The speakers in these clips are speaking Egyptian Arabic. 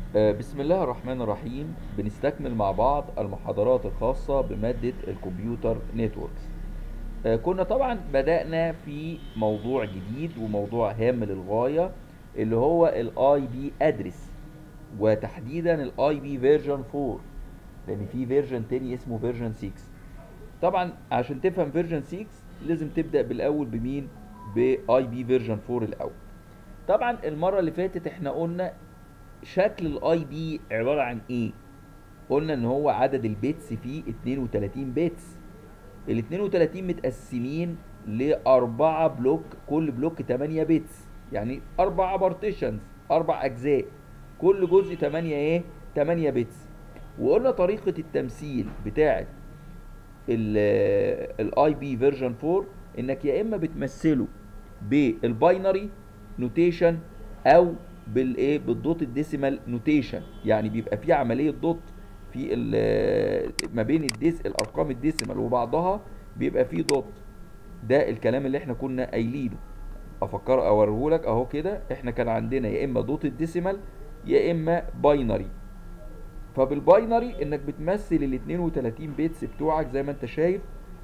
آه، بسم الله الرحمن الرحيم بنستكمل مع بعض المحاضرات الخاصة بمادة الكمبيوتر نتوركس آه، كنا طبعا بدأنا في موضوع جديد وموضوع هام للغاية اللي هو الاي بي ادرس وتحديدا الاي بي فيرجن 4 لان في فيرجن تاني اسمه فيرجن 6 طبعا عشان تفهم فيرجن 6 لازم تبدأ بالاول بمين باي بي فيرجن 4 الاول طبعا المرة اللي فاتت احنا قلنا شكل الاي بي عبارة عن ايه قلنا ان هو عدد البيتس فيه 32 بيتس ال 32 متقسمين لأربعة بلوك كل بلوك 8 بيتس يعني أربعة بارتيشنز أربع أجزاء كل جزء 8 إيه 8 بيتس وقلنا طريقة التمثيل بتاعة الاي بي فيرجن 4 انك يا اما بتمثله بالباينري نوتيشن او بالايه بالدوت الديسيمال نوتيشن يعني بيبقى في عمليه دوت في ال- ما بين الديس الارقام الديسيمال وبعضها بيبقى في دوت ده الكلام اللي احنا كنا قايلينه افكر اوريه لك اهو كده احنا كان عندنا يا اما دوت الديسيمال يا اما باينري فبالباينري انك بتمثل ال 32 بيتس بتوعك زي ما انت شايف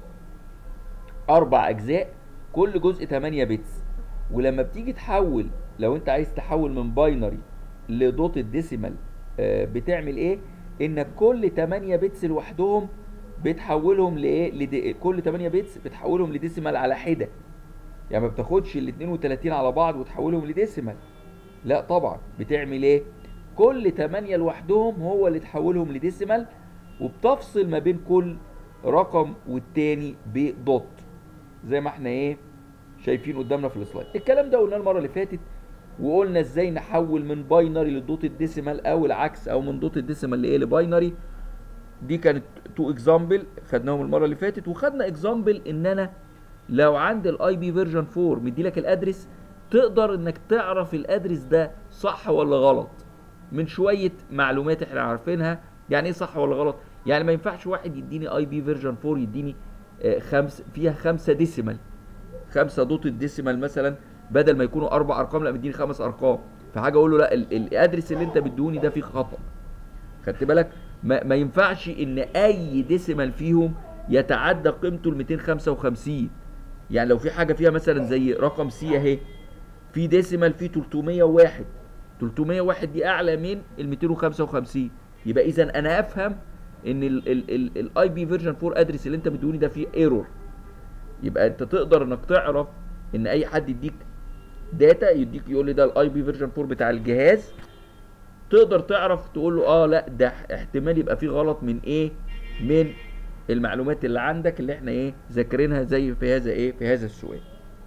اربع اجزاء كل جزء 8 بيتس ولما بتيجي تحول لو انت عايز تحول من باينري لدوت الديسيمال آه، بتعمل ايه انك كل 8 بيتس لوحدهم بتحولهم لايه لدي... كل 8 بيتس بتحولهم لديسيمال على حده يعني ما بتاخدش ال 32 على بعض وتحولهم لديسيمال لا طبعا بتعمل ايه كل 8 لوحدهم هو اللي تحولهم لديسيمال وبتفصل ما بين كل رقم والتاني بدوت زي ما احنا ايه شايفين قدامنا في السلايد الكلام ده قلناه المره اللي فاتت وقلنا ازاي نحول من باينري لدوت الديسيمال او العكس او من دوت الديسيمال لايه لباينري دي كانت تو اكزامبل خدناهم المره اللي فاتت وخدنا اكزامبل ان انا لو عندي الاي بي فيرجن 4 مدي لك الادرس تقدر انك تعرف الادرس ده صح ولا غلط من شويه معلومات احنا عارفينها يعني ايه صح ولا غلط يعني ما ينفعش واحد يديني اي بي فيرجن 4 يديني آه، خمس فيها خمسة ديسيمال خمسة دوت الديسيمال مثلا بدل ما يكونوا اربع ارقام لا مديني خمس ارقام فحاجه اقول له لا ال- الادرس اللي انت بتدوني ده فيه خطا خدت بالك ما, ما ينفعش ان اي ديسيمال فيهم يتعدى قيمته ال 255 يعني لو في حاجه فيها مثلا زي رقم سي اهي في ديسيمال فيه 301 301 دي اعلى من ال 255 يبقى اذا انا افهم ان الاي بي فيرجن 4 ادرس اللي انت بتدوني ده فيه ايرور يبقى انت تقدر انك تعرف ان اي حد يديك داتا يديك يقول لي ده الاي بي فيرجن 4 بتاع الجهاز تقدر تعرف تقول له اه لا ده احتمال يبقى فيه غلط من ايه من المعلومات اللي عندك اللي احنا ايه ذاكرينها زي في هذا ايه في هذا السؤال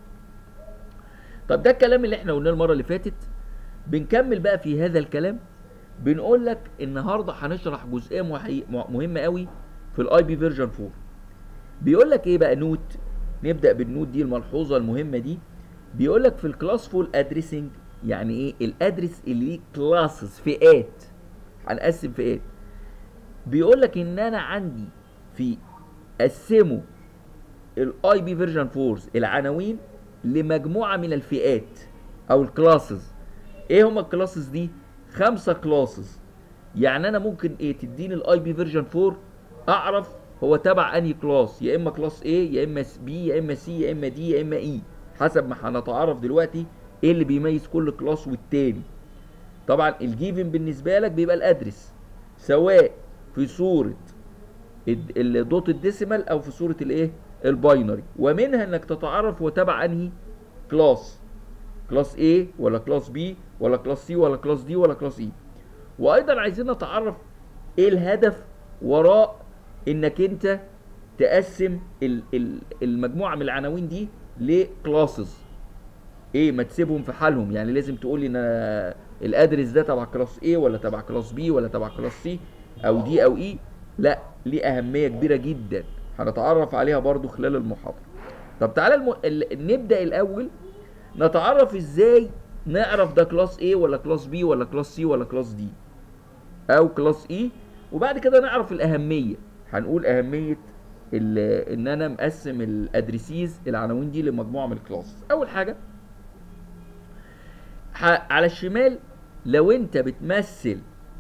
طب ده الكلام اللي احنا قلناه المره اللي فاتت بنكمل بقى في هذا الكلام بنقول لك النهارده هنشرح جزئيه محي- مهمه قوي في الاي بي فيرجن 4 بيقول لك ايه بقى نوت نبدا بالنوت دي الملحوظه المهمه دي بيقول لك في الكلاس فول ادريسنج يعني ايه الادرس اللي ليه كلاسز فئات هنقسم فئات بيقول لك ان انا عندي في قسموا الاي بي فيرجن 4 العناوين لمجموعه من الفئات او الكلاسز ايه هما الكلاسز دي خمسه كلاسز يعني انا ممكن ايه تديني الاي بي فيرجن 4 اعرف هو تبع انهي كلاس يا اما كلاس A يا اما بي يا اما سي يا اما دي يا اما اي حسب ما هنتعرف دلوقتي ايه اللي بيميز كل كلاس والتاني طبعا الجيفن بالنسبه لك بيبقى الادرس سواء في صوره الد- الدوت الديسيمال او في صوره الايه الباينري ومنها انك تتعرف هو تبع انهي كلاس كلاس A ولا كلاس B ولا كلاس C ولا كلاس D ولا كلاس E وايضا عايزين نتعرف ايه الهدف وراء انك انت تقسم ال- ال- المجموعه من العناوين دي لكلاسز ايه ما تسيبهم في حالهم يعني لازم تقول لي ان أنا الادرس ده تبع كلاس A ولا تبع كلاس B ولا تبع كلاس C او دي او اي لا ليه اهميه كبيره جدا هنتعرف عليها برضو خلال المحاضره طب تعالى الم... ال... نبدا الاول نتعرف ازاي نعرف ده كلاس A ولا كلاس B ولا كلاس C ولا كلاس D او كلاس E وبعد كده نعرف الاهميه هنقول اهميه ال... ان انا مقسم الادريسيز العناوين دي لمجموعه من الكلاس اول حاجه ح... على الشمال لو انت بتمثل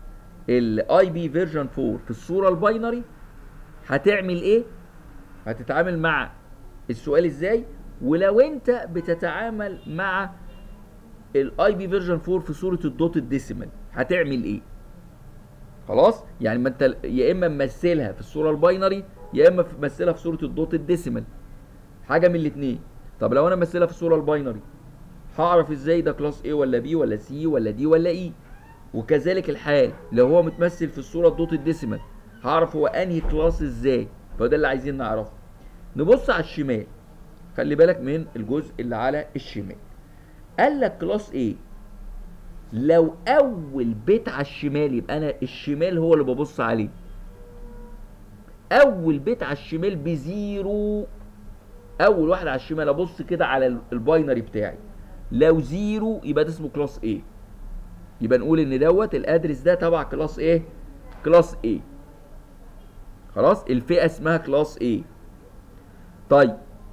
الاي بي فيرجن 4 في الصوره الباينري هتعمل ايه هتتعامل مع السؤال ازاي ولو انت بتتعامل مع الاي بي فيرجن 4 في صوره الدوت الديسيمال هتعمل ايه خلاص يعني ما انت يا اما ممثلها في الصوره الباينري يا اما ممثلها في صوره الدوت الديسيمال حاجه من الاثنين طب لو انا ممثلها في الصوره الباينري هعرف ازاي ده كلاس A ولا B ولا C ولا D ولا E وكذلك الحال لو هو متمثل في الصوره الدوت الديسيمال هعرف هو انهي كلاس ازاي فده اللي عايزين نعرفه نبص على الشمال خلي بالك من الجزء اللي على الشمال قال لك كلاس A لو اول بيت على الشمال يبقى انا الشمال هو اللي ببص عليه اول بيت على الشمال بزيرو اول واحد على الشمال ابص كده على الباينري بتاعي لو زيرو يبقى ده اسمه كلاس A يبقى نقول ان دوت الادرس ده تبع كلاس ايه كلاس A خلاص الفئه اسمها كلاس A طيب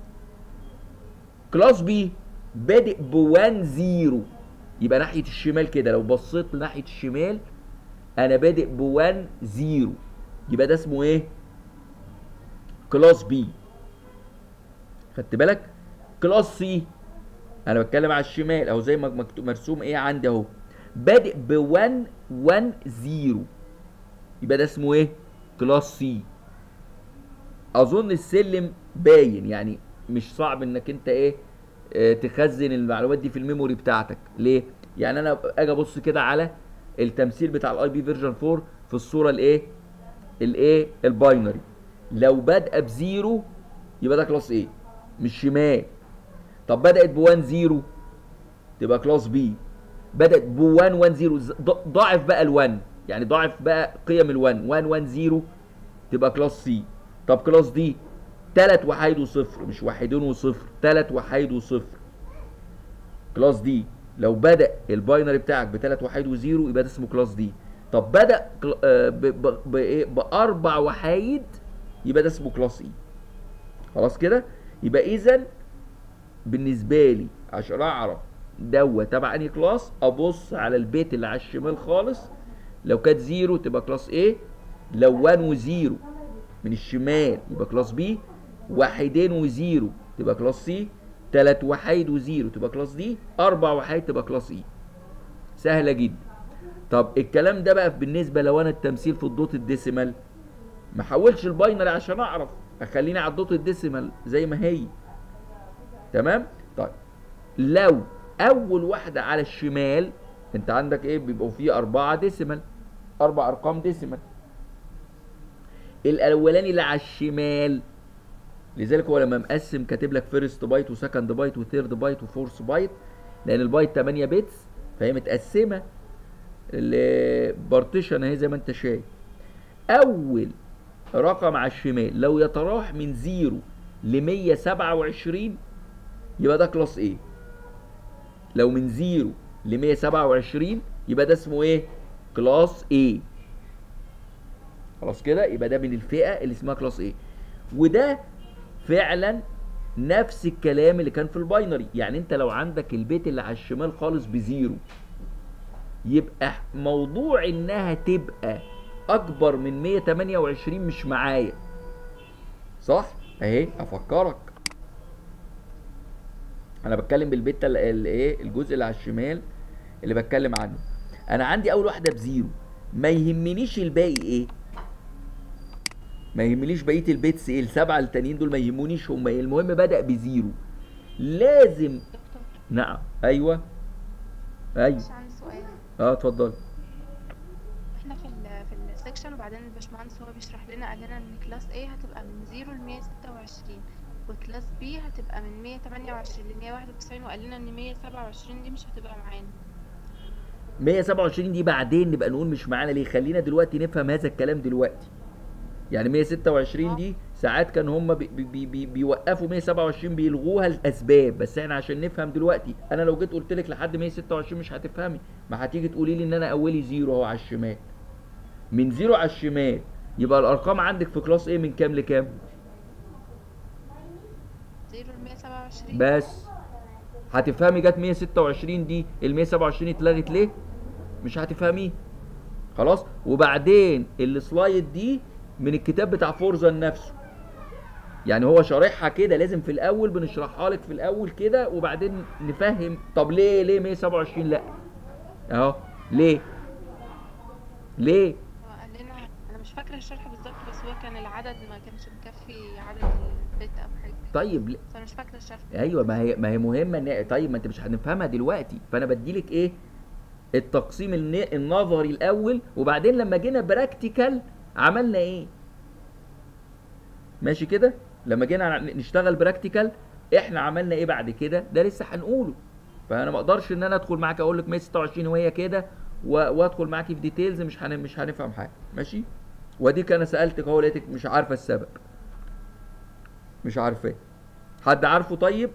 كلاس B بادئ ب 1 0 يبقى ناحيه الشمال كده لو بصيت لناحيه الشمال انا بادئ ب 1 0 يبقى ده اسمه ايه كلاس B خدت بالك كلاس C انا بتكلم على الشمال اهو زي ما مكتوب مرسوم ايه عندي اهو بادئ ب 1 1 0 يبقى ده اسمه ايه كلاس سي اظن السلم باين يعني مش صعب انك انت ايه اه تخزن المعلومات دي في الميموري بتاعتك ليه يعني انا اجي ابص كده على التمثيل بتاع الاي بي فيرجن 4 في الصوره الايه الايه الباينري لو بادئه بزيرو يبقى ده كلاس ايه مش شمال طب بدات ب 1 0 تبقى كلاس بي بدات ب 1 1 0 ضاعف بقى ال1 يعني ضاعف بقى قيم ال1 1 1 0 تبقى كلاس سي طب كلاس دي تلات وحيد وصفر مش واحدين وصفر تلات وحيد وصفر كلاس دي لو بدا الباينري بتاعك بتلات وحيد وزيرو يبقى ده اسمه كلاس دي طب بدا بايه باربع وحايد يبقى ده اسمه كلاس اي خلاص كده يبقى اذا بالنسبه لي عشان اعرف دوت تبع انهي كلاس ابص على البيت اللي على الشمال خالص لو كانت زيرو تبقى كلاس A لو 1 وزيرو من الشمال يبقى كلاس B واحدين وزيرو تبقى كلاس C تلات وحيد وزيرو تبقى كلاس D اربع وحيد تبقى كلاس E سهله جدا طب الكلام ده بقى بالنسبه لو انا التمثيل في الدوت الديسيمال ما احولش الباينري عشان اعرف اخليني على الدوت الديسيمال زي ما هي تمام طيب لو اول واحده على الشمال انت عندك ايه بيبقوا فيه اربعه ديسيمال اربع ارقام ديسيمال الاولاني اللي على الشمال لذلك هو لما مقسم كاتب لك فيرست بايت وسكند بايت وثيرد بايت وفورث بايت لان البايت 8 بيتس فهي متقسمه البارتيشن اهي زي ما انت شايف اول رقم على الشمال لو يتراوح من 0 ل 127 يبقى ده كلاس ايه لو من 0 ل 127 يبقى ده اسمه ايه كلاس A خلاص كده يبقى ده من الفئه اللي اسمها كلاس A وده فعلا نفس الكلام اللي كان في الباينري يعني انت لو عندك البيت اللي على الشمال خالص بزيرو يبقى موضوع انها تبقى اكبر من 128 مش معايا صح اهي افكرك انا بتكلم بالبيت الايه الجزء اللي على الشمال اللي بتكلم عنه انا عندي اول واحده بزيرو ما يهمنيش الباقي ايه ما يهمنيش بقيه البيتس ايه السبعه التانيين دول ما يهمونيش هم ايه المهم بدا بزيرو لازم دكتور نعم ايوه ايوه مش عندي سؤال اه اتفضل احنا في ال في السكشن وبعدين الباشمهندس هو بيشرح لنا قال لنا ان كلاس A هتبقى من 0 ل 126 وكلاس B هتبقى من 128 ل 191 وقال لنا ان 127 دي مش هتبقى معانا 127 دي بعدين نبقى نقول مش معانا ليه خلينا دلوقتي نفهم هذا الكلام دلوقتي يعني 126 دي ساعات كان هم بي بي بي بيوقفوا 127 بيلغوها الاسباب بس احنا عشان نفهم دلوقتي انا لو جيت قلت لك لحد 126 مش هتفهمي ما هتيجي تقولي لي ان انا اولي زيرو اهو على الشمال من زيرو على الشمال يبقى الارقام عندك في كلاس ايه من كام لكام 0 ل 127 بس هتفهمي جت 126 دي ال 127 اتلغت ليه مش هتفهميه خلاص وبعدين السلايد دي من الكتاب بتاع فورزان نفسه يعني هو شارحها كده لازم في الاول بنشرحها لك في الاول كده وبعدين نفهم طب ليه ليه 127 لا اهو ليه ليه هو قال لنا انا مش فاكره الشرح بالظبط بس هو كان العدد ما كانش مكفي عدد البيت او حاجه طيب ليه؟ بس انا مش فاكره الشرح ايوه ما هي ما هي مهمه ان طيب ما انت مش هنفهمها دلوقتي فانا بديلك ايه التقسيم الن- النظري الاول وبعدين لما جينا براكتيكال عملنا ايه ماشي كده لما جينا نشتغل براكتيكال احنا عملنا ايه بعد كده ده لسه هنقوله فانا ما اقدرش ان انا ادخل معاك اقول لك 126 وهي كده و- وادخل معاكي في ديتيلز مش هن... مش هنفهم حاجه ماشي وديك انا سالتك اهو لقيتك مش عارفه السبب مش عارفاه حد عارفه طيب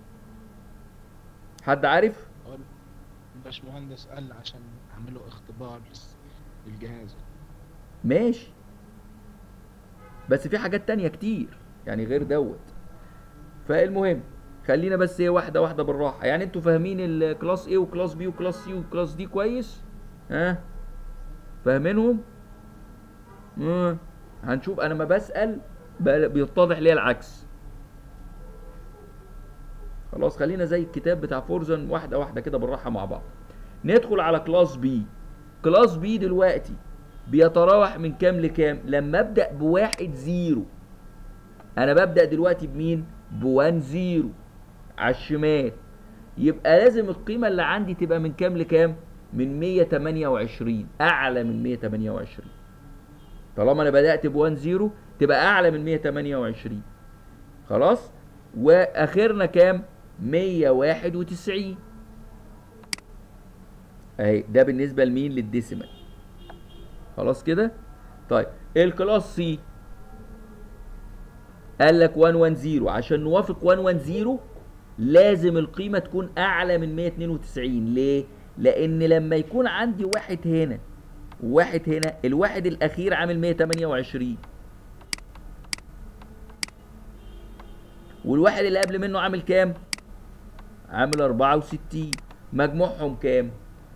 حد عارف هو الباشمهندس قال عشان اعمله اختبار لس- للجهاز ماشي بس في حاجات تانية كتير يعني غير دوت فالمهم خلينا بس ايه واحده واحده بالراحه يعني انتوا فاهمين الكلاس A وكلاس B وكلاس C وكلاس D كويس ها فاهمينهم اه هنشوف انا ما بسال ب- بيتضح لي العكس خلاص خلينا زي الكتاب بتاع فورزن واحده واحده كده بالراحه مع بعض ندخل على كلاس B كلاس B دلوقتي بيتراوح من كام لكام لما ابدا بواحد زيرو انا ببدا دلوقتي بمين بوان زيرو على الشمال يبقى لازم القيمه اللي عندي تبقى من كام لكام من 128 اعلى من 128 طالما انا بدات بوان زيرو تبقى اعلى من 128 خلاص واخرنا كام 191 اهي ده بالنسبه لمين للديسيمال خلاص كده طيب الكلاس سي قال لك 110 عشان نوافق 110 لازم القيمه تكون اعلى من 192 ليه لان لما يكون عندي واحد هنا وواحد هنا الواحد الاخير عامل 128 والواحد اللي قبل منه عامل كام عامل 64 مجموعهم كام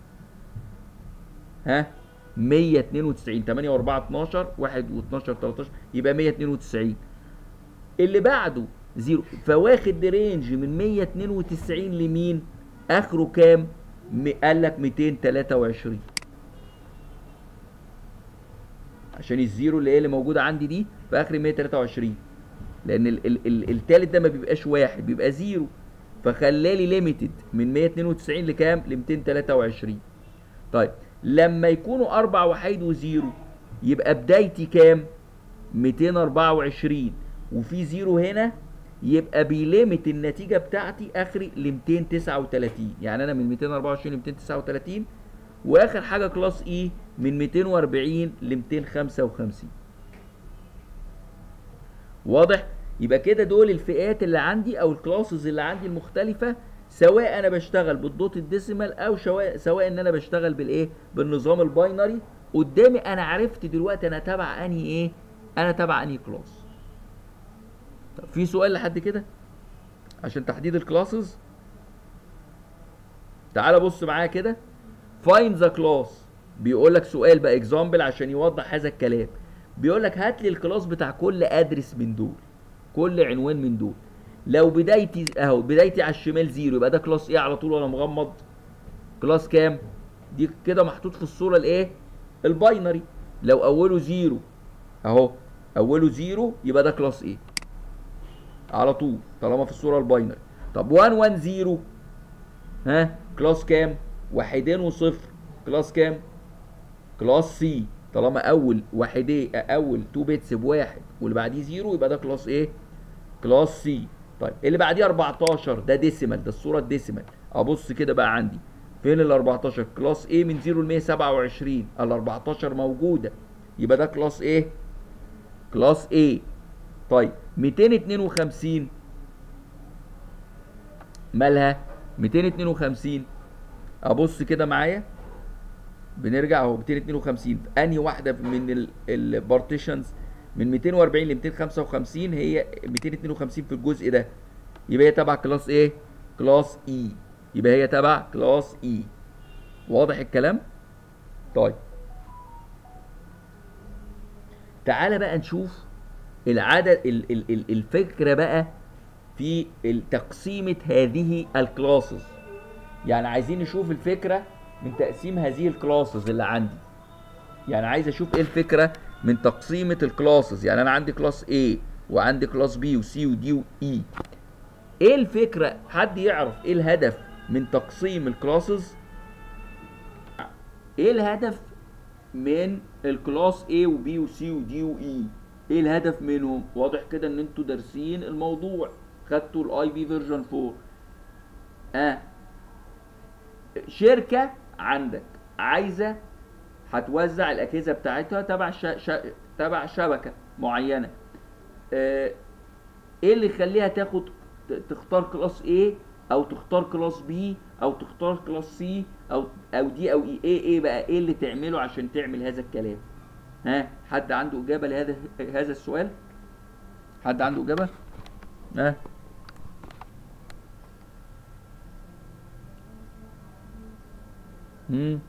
ها 192 8 و4 12 1 و12 13 يبقى 192 اللي بعده زيرو فواخد رينج من 192 لمين اخره كام م- قال لك 223 عشان الزيرو اللي هي اللي موجوده عندي دي في اخر 123 لان ال ال ال التالت ده ما بيبقاش واحد بيبقى زيرو فخلالي ليميتد من 192 لكام ل 223 طيب لما يكونوا اربع وحيد وزيرو يبقى بدايتي كام 224 وفي زيرو هنا يبقى بيليمت النتيجة بتاعتي اخري ل 239 يعني انا من 224 ل 239 واخر حاجة كلاس اي من 240 ل 255 واضح يبقى كده دول الفئات اللي عندي او الكلاسز اللي عندي المختلفة سواء انا بشتغل بالدوت الديسيمال او سواء سواء ان انا بشتغل بالايه بالنظام الباينري قدامي انا عرفت دلوقتي انا تبع انهي ايه انا تبع انهي كلاس طب في سؤال لحد كده عشان تحديد الكلاسز تعال بص معايا كده فايند ذا كلاس بيقول لك سؤال بقى اكزامبل عشان يوضح هذا الكلام بيقول لك هات لي الكلاس بتاع كل ادرس من دول كل عنوان من دول لو بدايتي اهو بدايتي على الشمال زيرو يبقى ده كلاس ايه على طول وانا مغمض كلاس كام دي كده محطوط في الصوره الايه الباينري لو اوله زيرو اهو اوله زيرو يبقى ده كلاس ايه على طول طالما في الصوره الباينري طب 1 1 0 ها كلاس كام واحدين وصفر كلاس كام كلاس سي طالما اول واحدين اول 2 بيتس بواحد واللي بعديه زيرو يبقى ده كلاس ايه كلاس سي طيب اللي بعديه 14 ده ديسيمال ده الصوره الديسيمال ابص كده بقى عندي فين ال 14 كلاس ايه من 0 ل 127 ال 14 موجوده يبقى ده كلاس ايه كلاس ايه طيب 252 مالها 252 ابص كده معايا بنرجع اهو 252 انهي واحده من البارتيشنز من 240 ل 255 هي 252 في الجزء ده يبقى هي تبع كلاس ايه كلاس اي يبقى هي تبع كلاس اي واضح الكلام طيب تعالى بقى نشوف العدد ال ال ال الفكره بقى في ال- تقسيمه هذه الكلاسز يعني عايزين نشوف الفكره من تقسيم هذه الكلاسز اللي عندي يعني عايز اشوف ايه الفكره من تقسيمه الكلاسز يعني انا عندي كلاس A وعندي كلاس B وC ودي وE ايه الفكره حد يعرف ايه الهدف من تقسيم الكلاسز ايه الهدف من الكلاس A وB وC ودي وE ايه الهدف منهم واضح كده ان انتوا دارسين الموضوع خدتوا الاي بي فيرجن 4 اه شركه عندك عايزه هتوزع الاجهزه بتاعتها تبع ش... ش... تبع شبكه معينه آه، ايه اللي يخليها تاخد ت- تختار كلاس A او تختار كلاس B او تختار كلاس C او او دي او ايه ايه ايه بقى ايه اللي تعمله عشان تعمل هذا الكلام ها حد عنده اجابه لهذا هذا السؤال حد عنده اجابه ها امم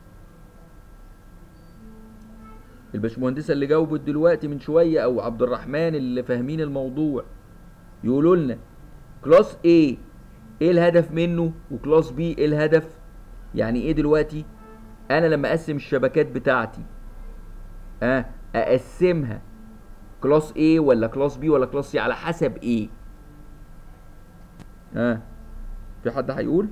الباشمهندسه اللي جاوبت دلوقتي من شويه او عبد الرحمن اللي فاهمين الموضوع يقولوا لنا كلاس A ايه الهدف منه وكلاس B ايه الهدف يعني ايه دلوقتي انا لما اقسم الشبكات بتاعتي اه اقسمها كلاس A ولا كلاس B ولا كلاس C على حسب ايه اه في حد هيقول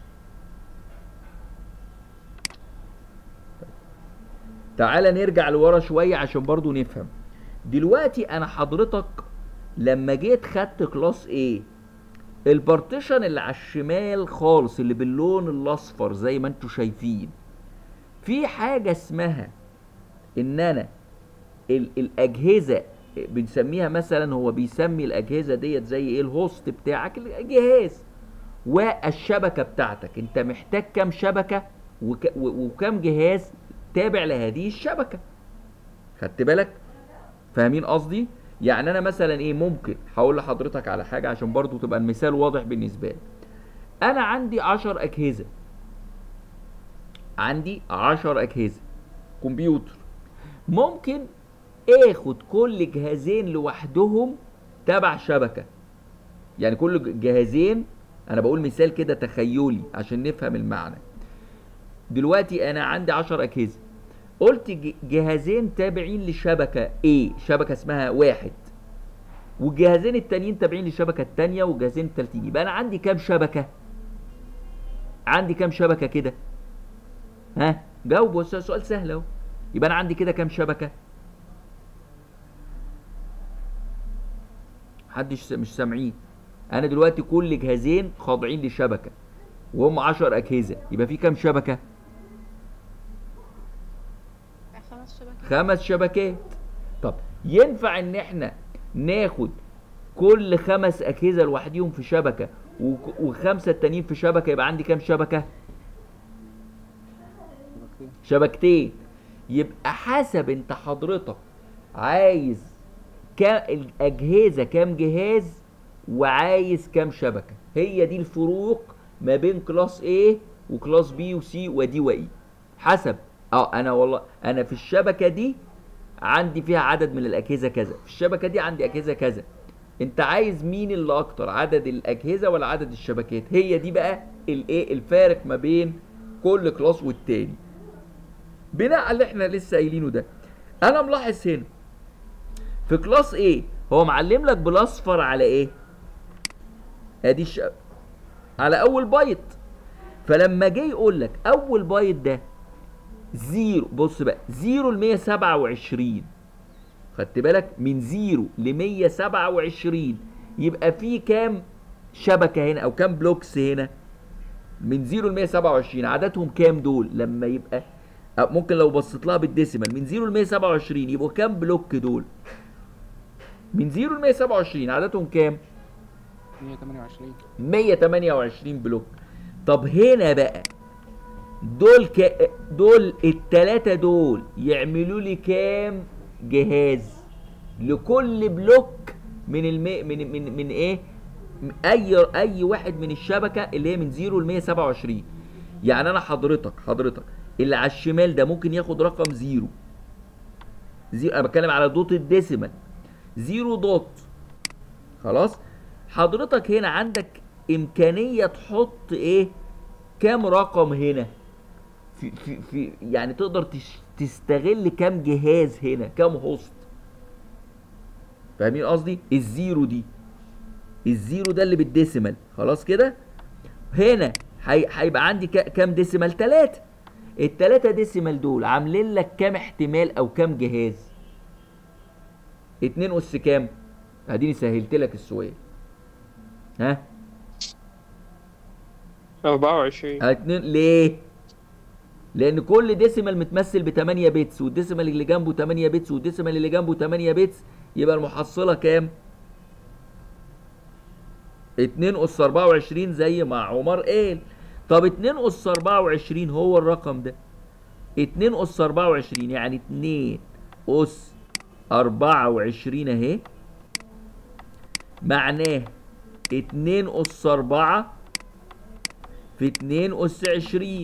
تعالى نرجع لورا شوية عشان برضو نفهم دلوقتي انا حضرتك لما جيت خدت كلاس A البارتيشن اللي على الشمال خالص اللي باللون الاصفر زي ما انتوا شايفين في حاجة اسمها ان انا ال الاجهزة بنسميها مثلا هو بيسمي الاجهزة ديت زي ايه الهوست بتاعك الجهاز والشبكة بتاعتك انت محتاج كام شبكة وك و- وكام جهاز تابع لهذه الشبكة خدت بالك فاهمين قصدي يعني انا مثلا ايه ممكن هقول لحضرتك على حاجة عشان برضو تبقى المثال واضح بالنسبة لك انا عندي عشر اجهزة عندي عشر اجهزة كمبيوتر ممكن اخد كل جهازين لوحدهم تبع شبكة يعني كل ج- جهازين انا بقول مثال كده تخيلي عشان نفهم المعنى دلوقتي انا عندي 10 اجهزه قلت ج- جهازين تابعين لشبكه A شبكه اسمها واحد والجهازين التانيين تابعين للشبكه التانيه والجهازين التالتين يبقى انا عندي كام شبكه عندي كام شبكه كده ها جاوبوا السؤال سؤال سهل اهو يبقى انا عندي كده كام شبكه محدش س- مش سامعين انا دلوقتي كل جهازين خاضعين للشبكه وهم 10 اجهزه يبقى في كام شبكه خمس شبكات خمس شبكات طب ينفع ان احنا ناخد كل خمس اجهزه لوحديهم في شبكه وك- وخمسه التانيين في شبكه يبقى عندي كام شبكه شبكتين. شبكتين يبقى حسب انت حضرتك عايز كام الاجهزه كام جهاز وعايز كام شبكه هي دي الفروق ما بين كلاس A وكلاس B وسي ودي واي حسب اه انا والله انا في الشبكه دي عندي فيها عدد من الاجهزه كذا في الشبكه دي عندي اجهزه كذا انت عايز مين اللي اكتر عدد الاجهزه ولا عدد الشبكات هي دي بقى الايه الفارق ما بين كل كلاس والتاني بناء على اللي احنا لسه قايلينه ده انا ملاحظ هنا في كلاس ايه هو معلم لك بالاصفر على ايه ادي الش... على اول بايت فلما جه يقول لك اول بايت ده زيرو بص بقى زيرو ل 127 خدت بالك من زيرو ل 127 يبقى في كام شبكه هنا او كام بلوكس هنا من زيرو ل 127 عددهم كام دول لما يبقى أو ممكن لو بصيت لها بالديسيمال من زيرو ل 127 يبقوا كام بلوك دول من زيرو ل 127 عددهم كام 128 128 بلوك طب هنا بقى دول ك... دول التلاتة دول يعملوا لي كام جهاز لكل بلوك من المي... من من من ايه اي اي واحد من الشبكه اللي هي من 0 ل 127 يعني انا حضرتك حضرتك اللي على الشمال ده ممكن ياخد رقم 0 زي... انا بتكلم على دوت الديسيمال زيرو دوت خلاص حضرتك هنا عندك امكانيه تحط ايه كام رقم هنا في في في يعني تقدر تش... تستغل كام جهاز هنا كام هوست فاهمين قصدي الزيرو دي الزيرو ده اللي بالديسيمال خلاص كده هنا هي- هيبقى عندي كا- كام ديسيمال تلاتة التلاتة ديسيمال دول عاملين لك كام احتمال او كام جهاز اتنين اس كام اديني سهلت لك السؤال ها 24 اتنين ليه لان كل ديسيمال متمثل ب 8 بيتس والديسيمال اللي جنبه 8 بيتس والديسيمال اللي جنبه 8 بيتس يبقى المحصله كام 2 اس 24 زي ما عمر قال طب 2 اس 24 هو الرقم ده 2 اس 24 يعني 2 اس 24 اهي معناه 2 اس 4 في 2 اس 20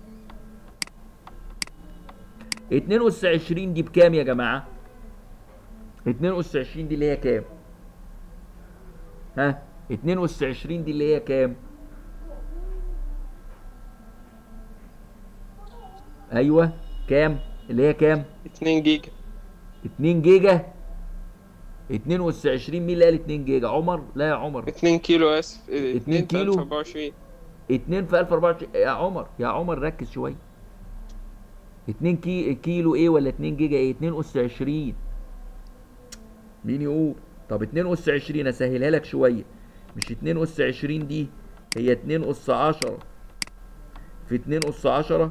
2 اس 20 دي بكام يا جماعة؟ 2 اس 20 دي اللي هي كام؟ ها؟ 2 اس 20 دي اللي هي كام؟ ايوه كام؟ اللي هي كام؟ 2 جيجا 2 جيجا 2 اس 20 مين اللي قال 2 جيجا؟ عمر؟ لا يا عمر 2 كيلو اسف 2 كيلو؟ 24 2 في 1024 يا عمر يا عمر ركز شويه 2 كي... كيلو ايه ولا 2 جيجا ايه 2 اس 20 مين يقول طب 2 اس 20 اسهلها لك شويه مش 2 اس 20 دي هي 2 اس 10 في 2 اس 10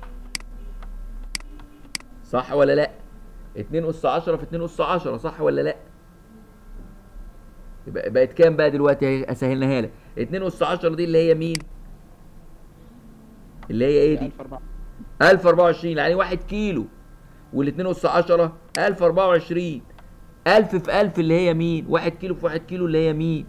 صح ولا لا 2 اس 10 في 2 اس 10 صح ولا لا يبقى بقت كام بقى دلوقتي اهي اسهلناها لك 2 اس 10 دي اللي هي مين اللي هي ايه دي 1024 يعني 1 كيلو وال2 اس 10 1024 1000 في 1000 اللي هي مين 1 كيلو في 1 كيلو اللي هي مين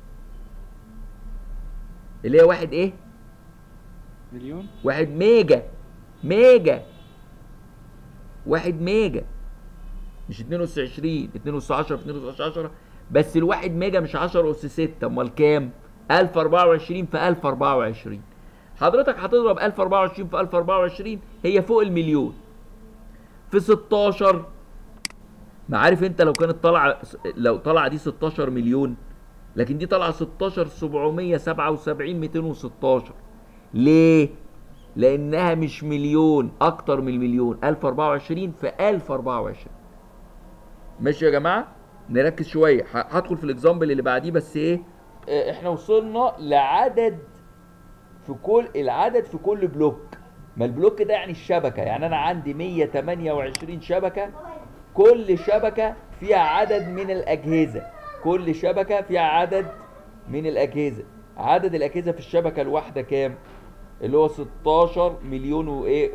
اللي هي واحد ايه مليون واحد ميجا ميجا واحد ميجا مش 2 اس 20 2 اس 10 في 2 اس 10 بس الواحد ميجا مش 10 اس 6 امال كام 1024 في 1024 حضرتك هتضرب 1024 في 1024 هي فوق المليون في 16 ما عارف انت لو كانت طالعه لو طالعه دي 16 مليون لكن دي طالعه 16 777 216 ليه؟ لانها مش مليون اكتر من المليون 1024 في 1024 ماشي يا جماعه نركز شويه ه- هدخل في الاكزامبل اللي بعديه بس ايه آه، احنا وصلنا لعدد في كل العدد في كل بلوك ما البلوك ده يعني الشبكه يعني انا عندي 128 شبكه كل شبكه فيها عدد من الاجهزه كل شبكه فيها عدد من الاجهزه عدد الاجهزه في الشبكه الواحده كام اللي هو 16 مليون وايه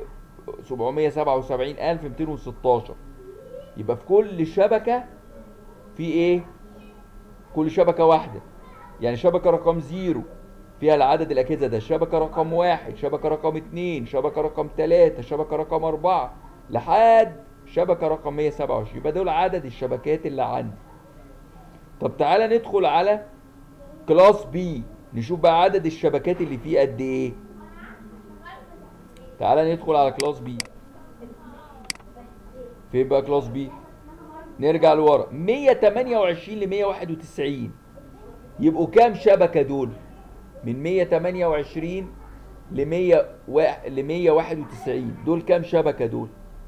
777216 يبقى في كل شبكه في ايه كل شبكه واحده يعني شبكه رقم زيرو فيها العدد الاجهزه ده شبكه رقم واحد شبكه رقم اتنين شبكه رقم تلاتة شبكه رقم اربعة لحد شبكه رقم 127 يبقى دول عدد الشبكات اللي عندي طب تعالى ندخل على كلاس بي نشوف بقى عدد الشبكات اللي فيه قد ايه تعالى ندخل على كلاس بي فين بقى كلاس بي نرجع لورا 128 ل 191 يبقوا كام شبكة دول من 128 ل 100 ل 191 دول كام شبكة دول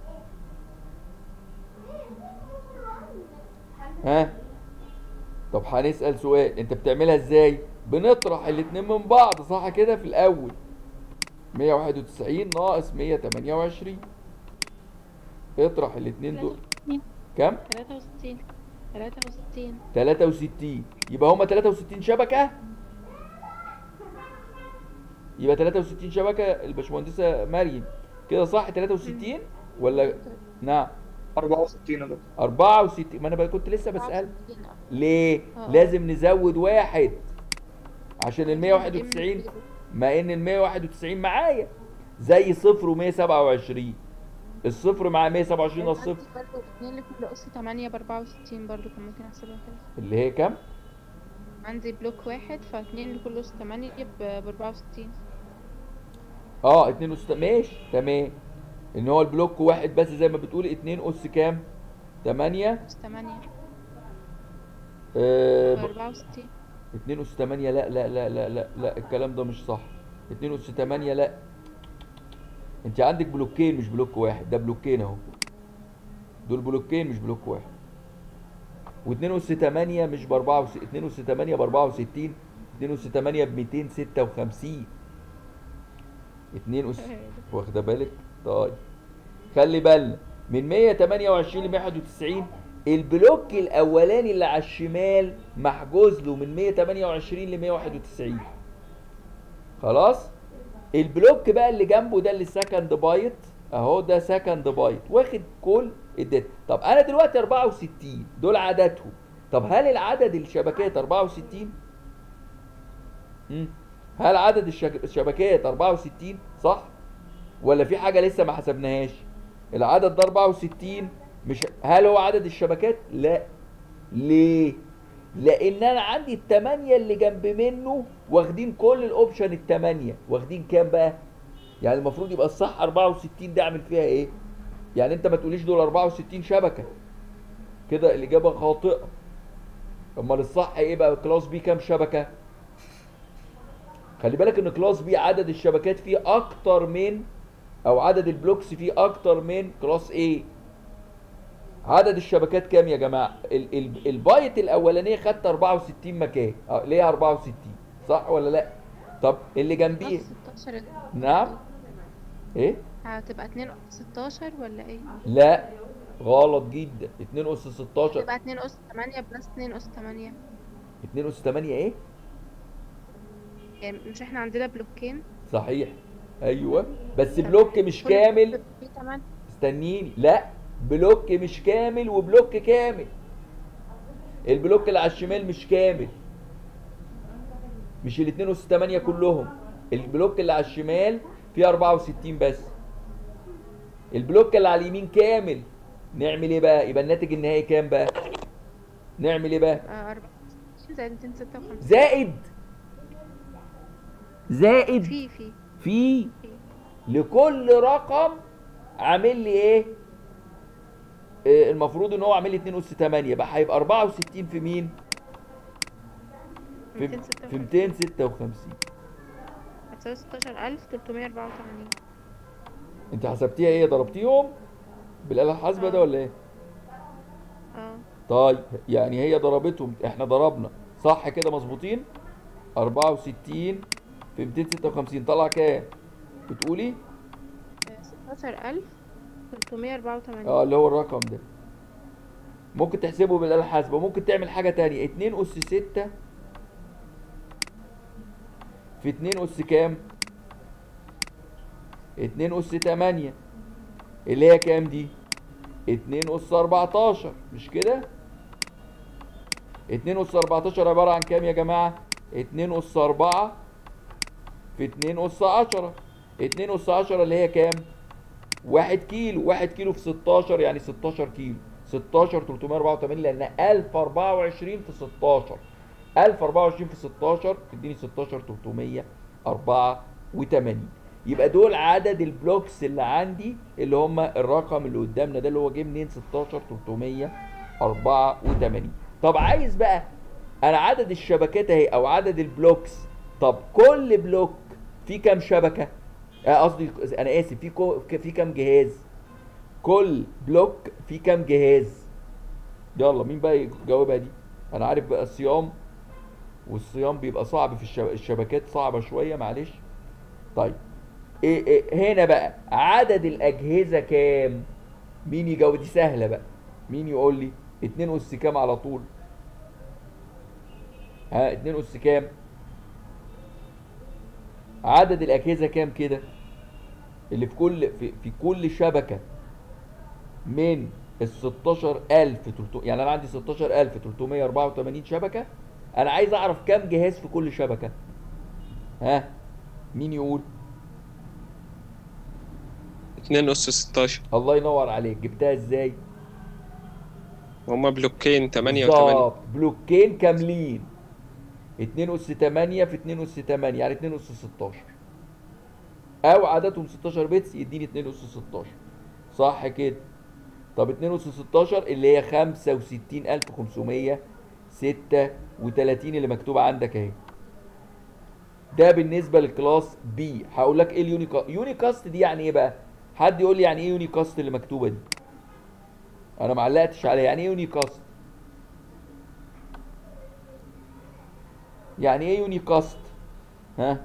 ها طب هنسأل سؤال انت بتعملها ازاي بنطرح الاتنين من بعض صح كده في الاول 191 ناقص 128 اطرح الاتنين دول كام 63 63 63 يبقى هما 63 شبكة يبقى 63 شبكة الباشمهندسة مريم كده صح 63 ولا نعم 64 يا دكتور 64 ما انا بقى كنت لسه بسأل 64 اه. ليه اه. لازم نزود واحد عشان ال 191 ما ان ال 191 معايا زي صفر و127 الصفر مع 127 ناقص عندي صفر برضه اتنين لكل أس تمانية بأربعة وستين برضه كان ممكن أحسبها كده اللي هي كام؟ عندي بلوك واحد فاتنين لكل أس تمانية بأربعة وستين اه 2 اس ماشي تمام ان هو البلوك واحد بس زي ما بتقول 2 اس كام 8 أس تمانية آه بأربعة وستين 2 اس 8 لا لا لا لا لا لا الكلام ده مش صح 2 اس 8 لا انت عندك بلوكين مش بلوك واحد ده بلوكين اهو دول بلوكين مش بلوك واحد و2 اس 8 مش ب 4 2 اس 8 ب 64 2 اس 8 ب 256 2 اس واخده بالك طيب خلي بالنا من 128 ل 191 البلوك الاولاني اللي على الشمال محجوز له من 128 ل 191 خلاص البلوك بقى اللي جنبه ده اللي سكند بايت اهو ده سكند بايت واخد كل الداتا طب انا دلوقتي 64 دول عددهم طب هل العدد الشبكات 64 مم. هل عدد الشك- الشبكات 64 صح ولا في حاجه لسه ما حسبناهاش العدد ده 64 مش هل هو عدد الشبكات لا ليه لان انا عندي الثمانية اللي جنب منه واخدين كل الاوبشن الثمانية واخدين كام بقى يعني المفروض يبقى الصح 64 ده اعمل فيها ايه يعني انت ما تقوليش دول 64 شبكة كده الاجابة خاطئة امال الصح ايه بقى كلاس بي كام شبكة خلي بالك ان كلاس بي عدد الشبكات فيه اكتر من او عدد البلوكس فيه اكتر من كلاس A عدد الشبكات كام يا جماعه ال ال البايت الاولانيه خدت 64 مكان اه ليه 64 صح ولا لا طب اللي جنبيه نص 16 نعم ايه هتبقى اتنين أس ستاشر ولا ايه؟ لا غلط جدا 2 اس 16 تبقى اتنين أس تمانية بلس اتنين أس تمانية 2 اس 8 ايه يعني مش احنا عندنا بلوكين صحيح ايوه بس بلوك مش كل كامل بلوك فيه تمانية استنيني لا بلوك مش كامل وبلوك كامل البلوك اللي على الشمال مش كامل مش الاتنين اس 8 كلهم البلوك اللي على الشمال فيه 64 بس البلوك اللي على اليمين كامل نعمل ايه بقى يبقى الناتج النهائي كام بقى نعمل ايه بقى آه، أربعة وستين زائد ميتين ستة وخمسين زائد زائد في في في لكل رقم عامل لي ايه آه، المفروض ان هو عامل لي 2 اس 8 بقى هيبقى 64 في مين في ميتين ستة في وخمسين 256 هتساوي ستاشر ألف تلتمية أربعة وتمانين انت حسبتيها ايه ضربتيهم بالاله الحاسبه ده آه. ولا ايه اه طيب يعني هي ضربتهم احنا ضربنا صح كده مظبوطين 64 في 256 طلع كام بتقولي ستاشر ألف تلتمية أربعة وتمانين اه اللي هو الرقم ده ممكن تحسبه بالاله الحاسبه ممكن تعمل حاجه تانية 2 اس 6 في 2 اس كام 2 اس 8 اللي هي كام دي 2 اس 14 مش كده 2 اس 14 عباره عن كام يا جماعه 2 اس 4 في 2 اس 10 2 اس 10 اللي هي كام واحد كيلو واحد كيلو في 16 يعني 16 كيلو 16 384 لان 1024 في 16 1024 في 16 تديني 16 384 يبقى دول عدد البلوكس اللي عندي اللي هم الرقم اللي قدامنا ده اللي هو جه منين 16 384 طب عايز بقى انا عدد الشبكات اهي او عدد البلوكس طب كل بلوك فيه كام شبكه آه، قصدي انا اسف في كو في كام جهاز كل بلوك فيه كام جهاز يلا مين بقى يجاوبها دي انا عارف بقى الصيام والصيام بيبقى صعب في الشب... الشبكات صعبة شوية معلش طيب إيه إيه هنا بقى عدد الأجهزة كام مين يجاوب دي سهلة بقى مين يقول لي 2 أس كام على طول ها 2 أس كام عدد الأجهزة كام كده اللي في كل في, في كل شبكة من ال 16000 تلتو- يعني انا عندي 16384 شبكة انا عايز اعرف كام جهاز في كل شبكة ها مين يقول 2 أس 16 الله ينور عليك جبتها ازاي هما بلوكين 8 و8 بالظبط بلوكين كاملين 2 اس 8 في 2 اس 8 يعني 2 اس 16 او عددهم 16 بتس يديني 2 اس 16 صح كده طب 2 اس 16 اللي هي 65536 اللي مكتوبه عندك اهي ده بالنسبه للكلاس بي هقول لك ايه اليونيكاست يونيكاست دي يعني ايه بقى حد يقول لي يعني ايه يونيكاست اللي مكتوبه دي انا ما علقتش عليها يعني ايه يونيكاست يعني ايه يونيكاست ها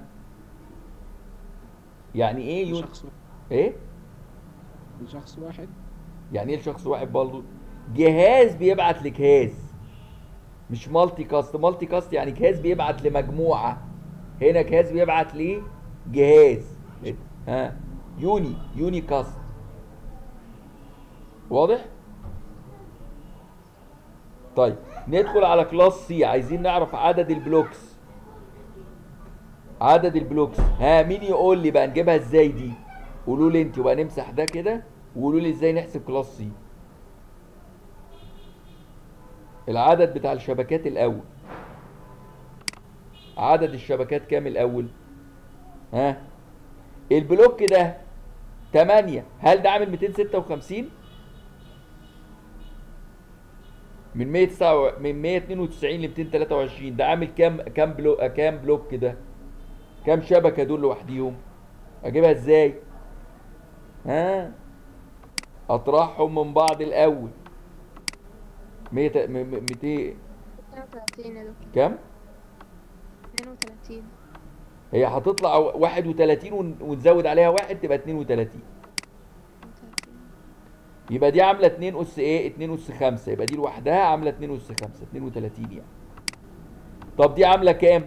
يعني ايه يون... شخص ايه شخص واحد يعني ايه شخص واحد برضه جهاز بيبعت لجهاز مش مالتي كاست مالتي كاست يعني جهاز بيبعت لمجموعه هنا جهاز بيبعت ليه جهاز ها يوني يوني كاست واضح طيب ندخل على كلاس سي عايزين نعرف عدد البلوكس عدد البلوكس ها مين يقول لي بقى نجيبها ازاي دي قولوا لي انت وبقى نمسح ده كده وقولوا لي ازاي نحسب كلاس سي العدد بتاع الشبكات الاول عدد الشبكات كام الاول ها البلوك ده 8 هل ده عامل 256 من 109 من 192 ل 223 ده عامل كام كام بلوك كام بلوك ده كام شبكه دول لوحديهم اجيبها ازاي ها اطرحهم من بعض الاول 100 200 32 يا دكتور كام 32 هي هتطلع 31 ون- ونزود عليها واحد تبقى 32 يبقى دي عامله 2 اس ايه 2 اس 5 يبقى دي لوحدها عامله 2 اس 5 32 يعني طب دي عامله كام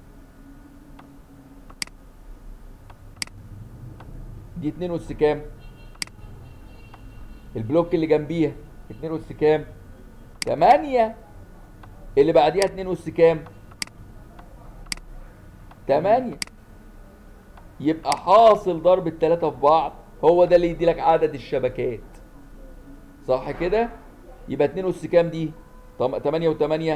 دي 2 اس كام البلوك اللي جنبيها 2 اس كام 8 اللي بعديها 2 اس كام 8 يبقى حاصل ضرب الثلاثة في بعض هو ده اللي يدي لك عدد الشبكات صح كده يبقى 2 اس كام دي طب 8 و8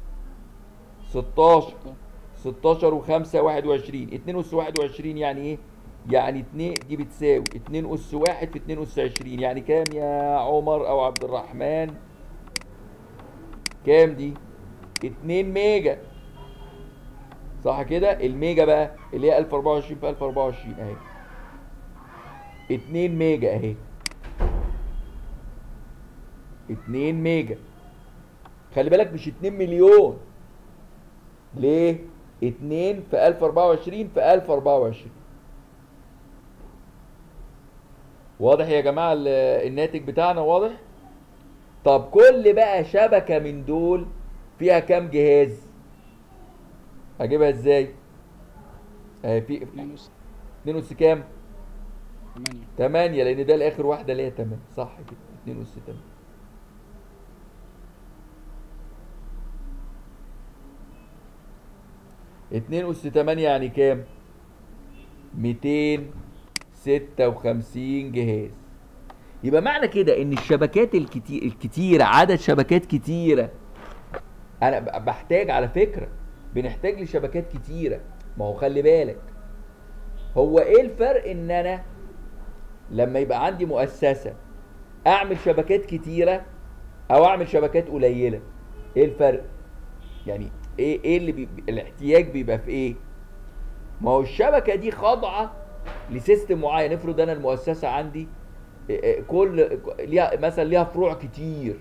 16 16 و5 21 2 اس 21 يعني ايه يعني 2 دي بتساوي 2 اس 1 في 2 اس 20 يعني كام يا عمر او عبد الرحمن كام دي 2 ميجا صح كده الميجا بقى اللي هي 1024 في 1024 اهي 2 ميجا اهي 2 ميجا خلي بالك مش 2 مليون ليه 2 في 1024 في 1024 واضح يا جماعه ال- الناتج بتاعنا واضح طب كل بقى شبكه من دول فيها كام جهاز اجيبها ازاي آه في اتنين أس 2 اس كام تمانية 8 لان ده الاخر واحده اللي هي 8 صح كده 2 اس 8 2 اس 8 يعني كام 256 جهاز يبقى معنى كده ان الشبكات الكتير الكتيره عدد شبكات كتيره انا ب- بحتاج على فكره بنحتاج لشبكات كتيره ما هو خلي بالك هو ايه الفرق ان انا لما يبقى عندي مؤسسه اعمل شبكات كتيره او اعمل شبكات قليله ايه الفرق يعني ايه ايه اللي بي... الاحتياج بيبقى في ايه ما هو الشبكه دي خاضعه لسيستم معين افرض انا المؤسسه عندي إيه إيه كل ليها مثلا ليها فروع كتير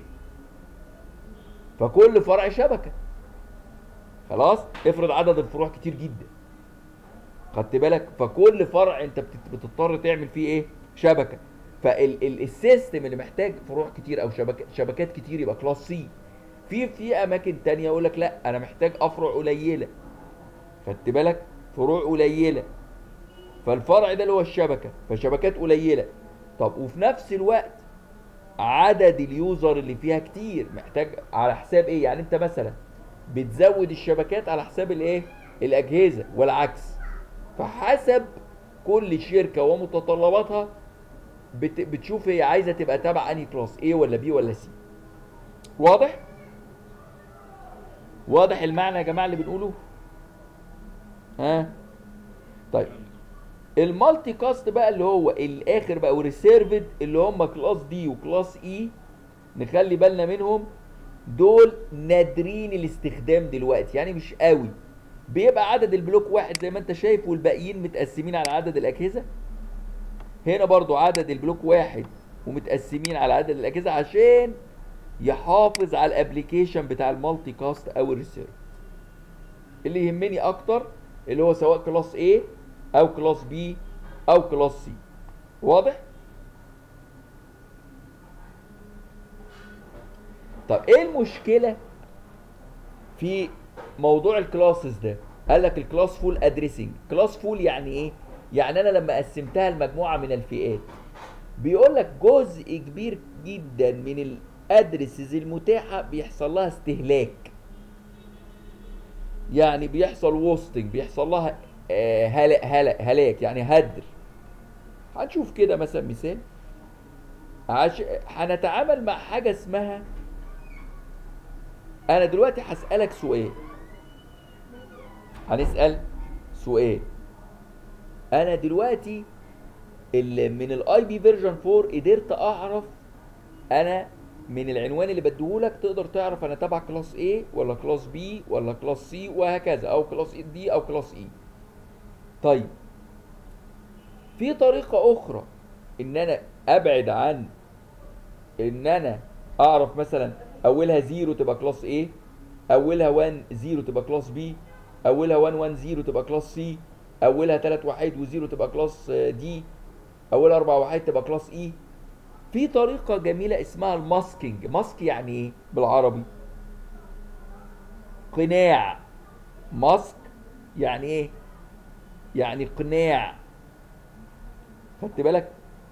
فكل فرع شبكه خلاص افرض عدد الفروع كتير جدا خدت بالك فكل فرع انت بتت- بتضطر تعمل فيه ايه شبكه فالسيستم اللي محتاج فروع كتير او شبكات شبكات كتير يبقى كلاس سي في في اماكن تانية يقول لك لا انا محتاج افرع قليله خدت بالك فروع قليله فالفرع ده اللي هو الشبكه فشبكات قليله طب وفي نفس الوقت عدد اليوزر اللي فيها كتير محتاج على حساب ايه يعني انت مثلا بتزود الشبكات على حساب الايه الاجهزه والعكس فحسب كل شركه ومتطلباتها بت بتشوف هي عايزه تبقى تبع انهي كلاس A ولا B ولا C واضح واضح المعنى يا جماعه اللي بنقوله ها طيب المالتي كاست بقى اللي هو الاخر بقى وريسيرفد اللي هم كلاس دي وكلاس اي نخلي بالنا منهم دول نادرين الاستخدام دلوقتي يعني مش قوي بيبقى عدد البلوك واحد زي ما انت شايف والباقيين متقسمين على عدد الاجهزه هنا برضو عدد البلوك واحد ومتقسمين على عدد الاجهزه عشان يحافظ على الابليكيشن بتاع المالتي كاست او الريسيرف اللي يهمني اكتر اللي هو سواء كلاس A او كلاس B او كلاس C واضح طب ايه المشكله في موضوع الكلاسز ده قال لك الكلاس فول ادريسنج كلاس فول يعني ايه يعني انا لما قسمتها لمجموعه من الفئات بيقول لك جزء كبير جدا من الادرسز المتاحه بيحصل لها استهلاك يعني بيحصل ووستنج بيحصل لها آه، هلا هلا هلاك يعني هدر هنشوف كده مثلا مثال عش... هنتعامل مع حاجه اسمها انا دلوقتي هسالك سؤال هنسال سؤال انا دلوقتي ال- من الاي بي فيرجن 4 قدرت اعرف انا من العنوان اللي بديهولك تقدر تعرف انا تبع كلاس A ولا كلاس B ولا كلاس C وهكذا او كلاس D او كلاس E طيب في طريقة أخرى إن أنا أبعد عن إن أنا أعرف مثلا أولها زيرو تبقى كلاس A أولها 1 زيرو تبقى كلاس B أولها 1 1 زيرو تبقى كلاس C أولها 3 واحد وزيرو تبقى كلاس D أولها 4 واحد تبقى كلاس E في طريقة جميلة اسمها الماسكينج ماسك يعني ايه بالعربي قناع ماسك يعني ايه يعني قناع خدت بالك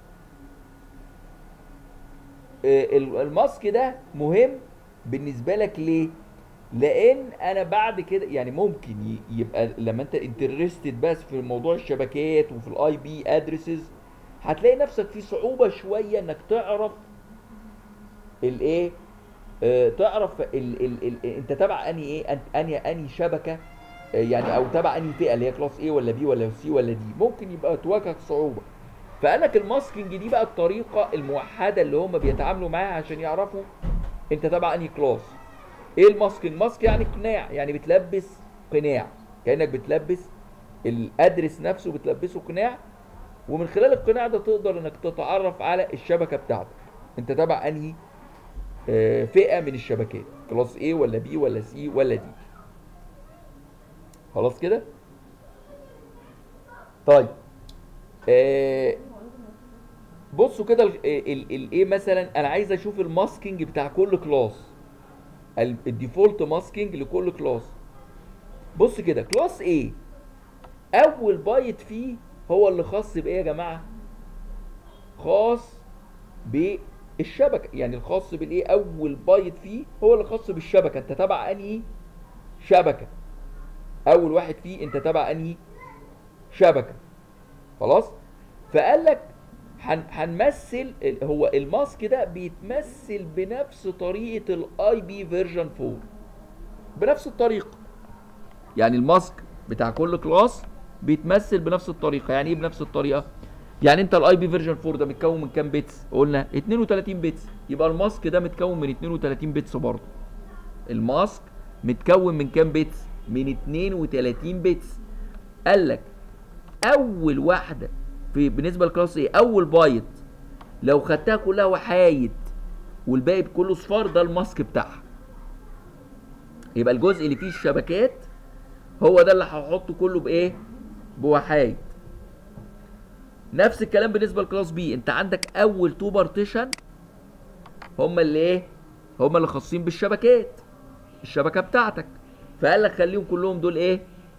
آه، ال- الماسك ده مهم بالنسبة لك ليه لان انا بعد كده يعني ممكن ي- يبقى لما انت انترستد بس في موضوع الشبكات وفي الاي بي ادريسز هتلاقي نفسك في صعوبة شوية انك تعرف الايه آه تعرف ال ال ال انت تبع انهي ايه أنت- انهي انهي شبكة آه يعني او تبع انهي فئة اللي هي كلاس A ولا B ولا C ولا D ممكن يبقى تواجهك صعوبة فقال لك الماسكينج دي بقى الطريقة الموحدة اللي هم بيتعاملوا معاها عشان يعرفوا انت تبع انهي كلاس ايه الماسكينج ماسك يعني قناع يعني بتلبس قناع كانك بتلبس الادرس نفسه بتلبسه قناع ومن خلال القناع ده تقدر انك تتعرف على الشبكه بتاعتك انت تبع انهي آه، فئه من الشبكات كلاس A ولا B ولا C ولا D خلاص كده طيب آه بصوا كده الايه مثلا انا عايز اشوف الماسكينج بتاع كل كلاس ال- الديفولت ماسكينج لكل كلاس بص كده كلاس A اول بايت فيه هو اللي خاص بايه يا جماعه خاص بالشبكه يعني الخاص بالايه اول بايت فيه هو اللي خاص بالشبكه انت تبع انهي شبكه اول واحد فيه انت تبع انهي شبكه خلاص فقال لك هن- هنمثل ال- هو الماسك ده بيتمثل بنفس طريقه الاي بي فيرجن 4 بنفس الطريقه يعني الماسك بتاع كل كلاس بيتمثل بنفس الطريقه يعني ايه بنفس الطريقه يعني انت الاي بي فيرجن 4 ده متكون من كام بيتس قلنا 32 بيتس يبقى الماسك ده متكون من 32 بيتس برضه الماسك متكون من كام بيتس من 32 بيتس قال لك اول واحده في بالنسبه لكلاس ايه اول بايت لو خدتها كلها وحايد والباقي كله صفار ده الماسك بتاعها يبقى الجزء اللي فيه الشبكات هو ده اللي هحطه كله بايه بوحايد نفس الكلام بالنسبه لكلاس بي انت عندك اول تو بارتيشن هم اللي ايه هم اللي خاصين بالشبكات الشبكه بتاعتك فقال لك خليهم كلهم دول ايه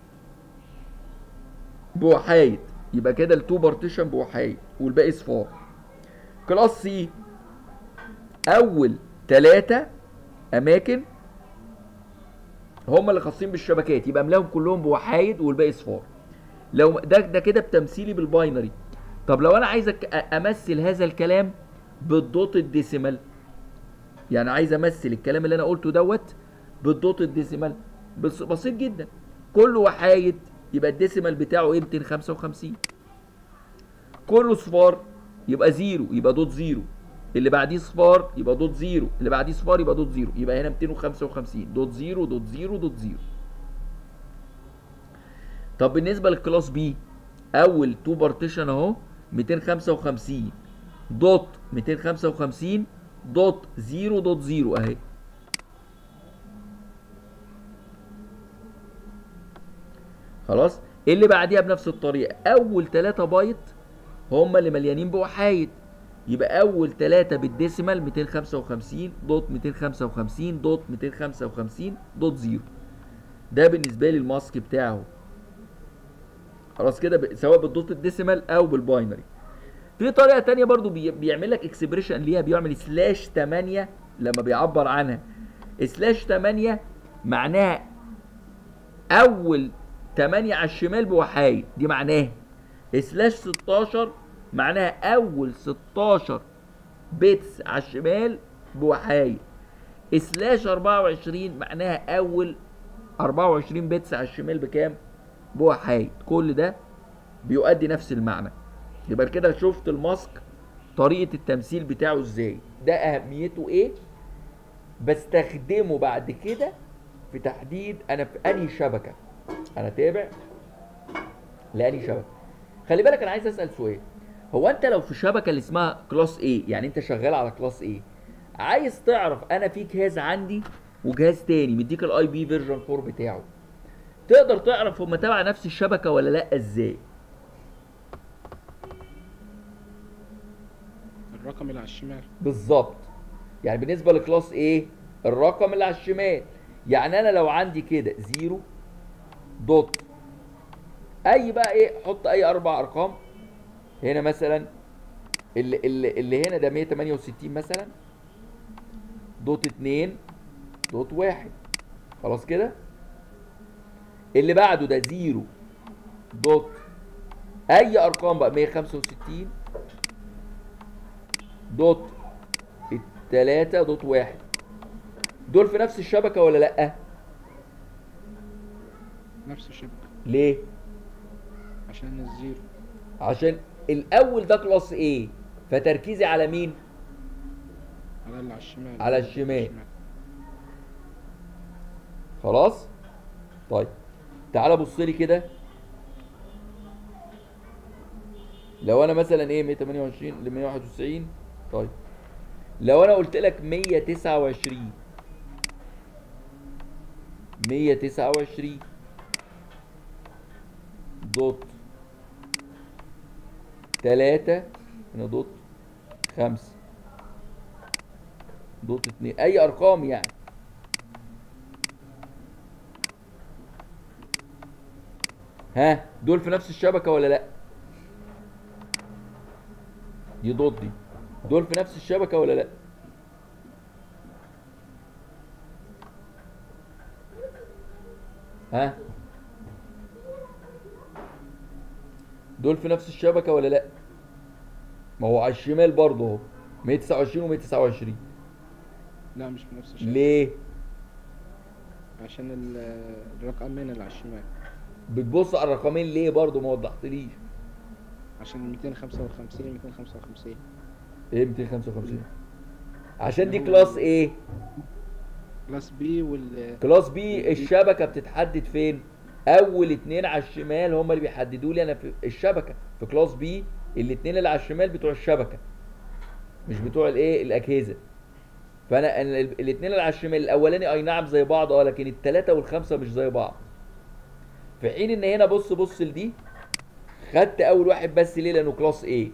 بوحايد يبقى كده التو بارتيشن بوحايد والباقي صفار كلاس سي اول ثلاثة اماكن هم اللي خاصين بالشبكات يبقى املاهم كلهم بوحايد والباقي صفار لو ده ده كده بتمثيلي بالباينري طب لو انا عايزك أ- امثل هذا الكلام بالدوت الديسيمال يعني عايز امثل الكلام اللي انا قلته دوت بالدوت الديسيمال بس بسيط جدا كل وحايد يبقى الديسيمال بتاعه ايه 255 كله صفار يبقى زيرو يبقى دوت زيرو اللي بعديه صفار يبقى دوت زيرو اللي بعديه صفار يبقى دوت زيرو يبقى هنا 255 دوت زيرو دوت زيرو دوت زيرو طب بالنسبه للكلاس بي اول تو بارتيشن اهو 255 دوت 255 دوت زيرو دوت زيرو اهي خلاص اللي بعديها بنفس الطريقه اول 3 بايت هم اللي مليانين بوحايد يبقى اول 3 بالديسيمال 255 دوت 255 دوت 255 دوت زيرو ده بالنسبه لي الماسك بتاعه خلاص كده ب- سواء بالدوت الديسيمال او بالباينري في طريقه تانية برضو بي- بيعمل لك اكسبريشن ليها بيعمل سلاش 8 لما بيعبر عنها سلاش 8 معناها اول 8 على الشمال بوحايد دي معناها سلاش 16 معناها اول 16 بيتس على الشمال بوحايد سلاش 24 معناها اول 24 بيتس على الشمال بكام بوحايد كل ده بيؤدي نفس المعنى يبقى كده شفت الماسك طريقة التمثيل بتاعه ازاي ده اهميته ايه بستخدمه بعد كده في تحديد انا في انهي شبكة انا تابع لانهي شبكة خلي بالك انا عايز اسال سؤال هو انت لو في شبكه اللي اسمها كلاس A يعني انت شغال على كلاس A عايز تعرف انا في جهاز عندي وجهاز تاني مديك الاي بي فيرجن 4 بتاعه تقدر تعرف هما تبع نفس الشبكه ولا لا ازاي الرقم اللي على الشمال بالظبط يعني بالنسبه لكلاس A الرقم اللي على الشمال يعني انا لو عندي كده زيرو دوت اي بقى ايه حط اي اربع ارقام هنا مثلا اللي, اللي, اللي هنا ده 168 مثلا دوت 2 دوت 1 خلاص كده اللي بعده ده زيرو دوت اي ارقام بقى 165 دوت التلاتة دوت واحد دول في نفس الشبكة ولا لأ؟ نفس الشبكة ليه؟ عشان الزيرو عشان الأول ده كلاس A فتركيزي على مين؟ على اللي على الشمال على الشمال. خلاص؟ طيب تعالى بص لي كده لو انا مثلا ايه 128 ل 191 طيب لو انا قلت لك 129 129 دوت 3 هنا دوت 5 دوت 2 اي ارقام يعني ها دول في نفس الشبكة ولا لا دي دوت دي دول في نفس الشبكة ولا لا ها دول في نفس الشبكة ولا لا ما هو على الشمال برضه اهو 129 و 129 لا مش في نفس الشبكة ليه عشان ال- الرقمين اللي على الشمال بتبص على الرقمين ليه برضه ما وضحتليش عشان 255 255 ايه 255 عشان دي هو- كلاس ايه كلاس بي وال كلاس بي الشبكه بتتحدد فين اول اتنين على الشمال هم اللي بيحددوا لي انا في الشبكه في كلاس بي الاتنين اللي على الشمال بتوع الشبكه مش بتوع الايه الاجهزه فانا أنا ال- الاتنين اللي على الشمال الاولاني اي نعم زي بعض اه لكن التلاته والخمسه مش زي بعض في حين ان هنا بص بص لدي خدت اول واحد بس ليه لانه كلاس ايه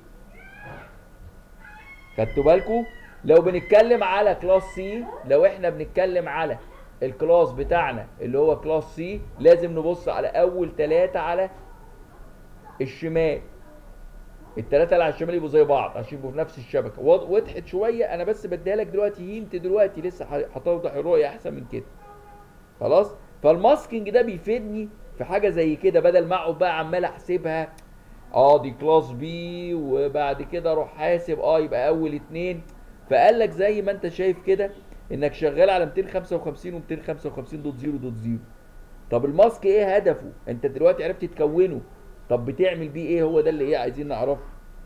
خدتوا بالكم لو بنتكلم على كلاس سي لو احنا بنتكلم على الكلاس بتاعنا اللي هو كلاس سي لازم نبص على اول ثلاثة على الشمال الثلاثة اللي على الشمال يبقوا زي بعض عشان يبقوا في نفس الشبكة وض- وضحت شوية انا بس بديها لك دلوقتي هينت دلوقتي لسه ه- هتوضح الرؤية احسن من كده خلاص فالماسكينج ده بيفيدني في حاجة زي كده بدل ما اقعد بقى عمال احسبها اه دي كلاس بي وبعد كده اروح حاسب اه يبقى اول اتنين فقال لك زي ما انت شايف كده انك شغال على 255 و 255 دوت 0 دوت 0 طب الماسك ايه هدفه انت دلوقتي عرفت تكونه طب بتعمل بيه ايه هو ده اللي ايه عايزين نعرفه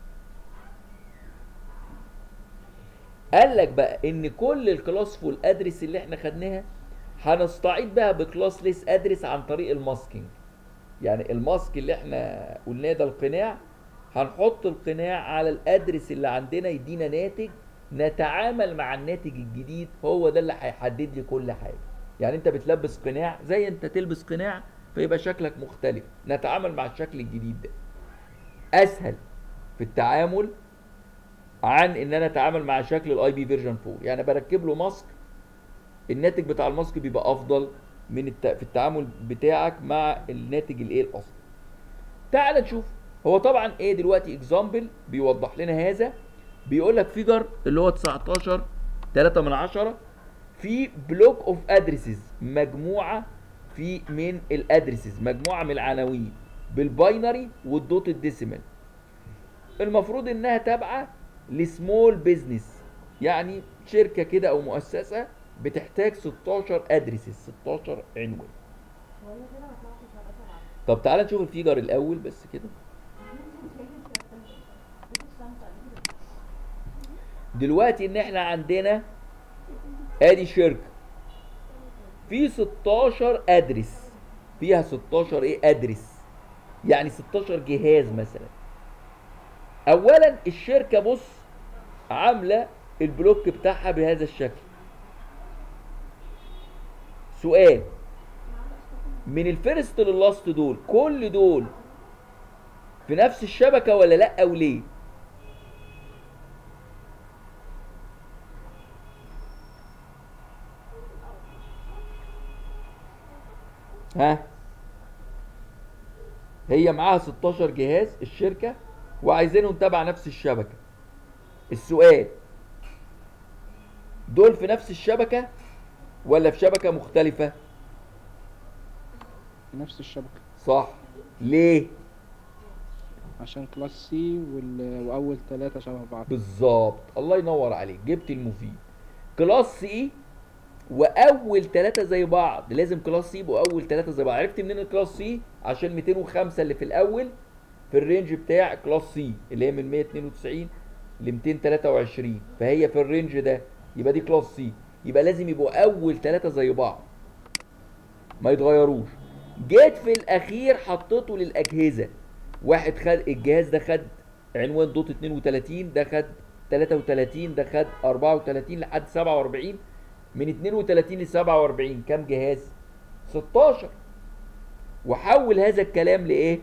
قال لك بقى ان كل الكلاس فول ادرس اللي احنا خدناها هنستعيد بقى بكلاس ليس ادرس عن طريق الماسكينج يعني الماسك اللي احنا قلناه ده القناع هنحط القناع على الادرس اللي عندنا يدينا ناتج نتعامل مع الناتج الجديد هو ده اللي هيحدد لي كل حاجه يعني انت بتلبس قناع زي انت تلبس قناع فيبقى شكلك مختلف نتعامل مع الشكل الجديد ده اسهل في التعامل عن ان انا اتعامل مع شكل الاي بي فيرجن 4 يعني بركب له ماسك الناتج بتاع الماسك بيبقى افضل من الت... في التعامل بتاعك مع الناتج الايه الاصلي تعال نشوف هو طبعا ايه دلوقتي اكزامبل بيوضح لنا هذا بيقول لك فيجر اللي هو 19 3 من 10 في بلوك اوف ادريسز مجموعه في من الادريسز مجموعه من العناوين بالباينري والدوت الديسيمال المفروض انها تابعه لسمول بيزنس يعني شركه كده او مؤسسه بتحتاج 16 ادريسز 16 عنوان طب تعالى نشوف الفيجر الاول بس كده دلوقتي ان احنا عندنا ادي شركه في 16 ادرس فيها 16 ايه ادرس يعني 16 جهاز مثلا اولا الشركه بص عامله البلوك بتاعها بهذا الشكل سؤال من الفيرست لللاست دول كل دول في نفس الشبكه ولا لا وليه ها هي معاها 16 جهاز الشركه وعايزينهم تبع نفس الشبكه السؤال دول في نفس الشبكه ولا في شبكه مختلفه نفس الشبكة صح ليه عشان كلاس سي وال... وأول ثلاثة شبه بعض بالظبط الله ينور عليك جبت المفيد كلاس سي واول ثلاثة زي بعض لازم كلاس سي يبقوا اول ثلاثة زي بعض عرفت منين الكلاس سي عشان 205 اللي في الاول في الرينج بتاع كلاس سي اللي هي من 192 ل 223 فهي في الرينج ده يبقى دي كلاس سي يبقى لازم يبقوا اول ثلاثة زي بعض ما يتغيروش جيت في الاخير حطيته للاجهزه واحد خد الجهاز ده خد عنوان دوت 32 ده خد 33 ده خد 34 لحد 47 من 32 ل 47 كام جهاز 16 وحول هذا الكلام لايه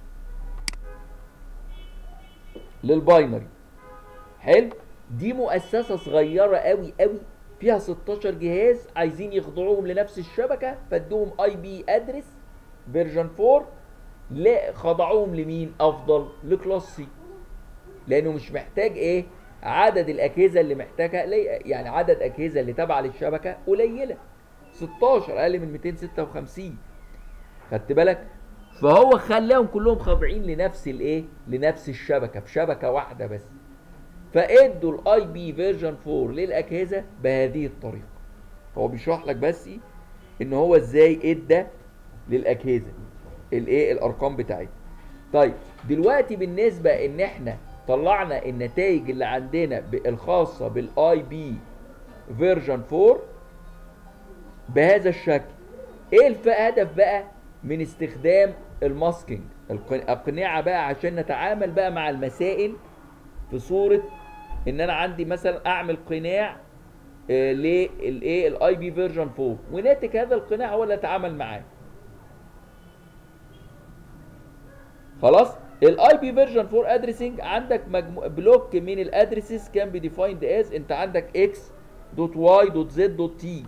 للباينري حلو دي مؤسسه صغيره قوي قوي فيها 16 جهاز عايزين يخضعوهم لنفس الشبكه فادوهم اي بي ادرس فيرجن 4 لا خضعوهم لمين افضل لكلاس سي لانه مش محتاج ايه عدد الاجهزه اللي محتاجها لي- يعني عدد اجهزه اللي تابعه للشبكه قليله 16 اقل من 256 خدت بالك فهو خلاهم كلهم خاضعين لنفس الايه لنفس الشبكه في شبكه واحده بس فادوا الاي بي فيرجن 4 للاجهزه بهذه الطريقه هو بيشرح لك بس ان هو ازاي ادى للاجهزه الايه الارقام بتاعتها طيب دلوقتي بالنسبه ان احنا طلعنا النتائج اللي عندنا ب- الخاصه بالاي بي فيرجن 4 بهذا الشكل ايه الهدف بقى من استخدام الماسكينج الق- القناعه بقى عشان نتعامل بقى مع المسائل في صوره ان انا عندي مثلا اعمل قناع آه، للايه الاي بي فيرجن 4 وناتج هذا القناع هو اللي اتعامل معاه خلاص الاي بي فيرجن 4 ادريسنج عندك مجمو... بلوك من الادريسز كان بي ديفايند از انت عندك اكس دوت واي دوت زد دوت تي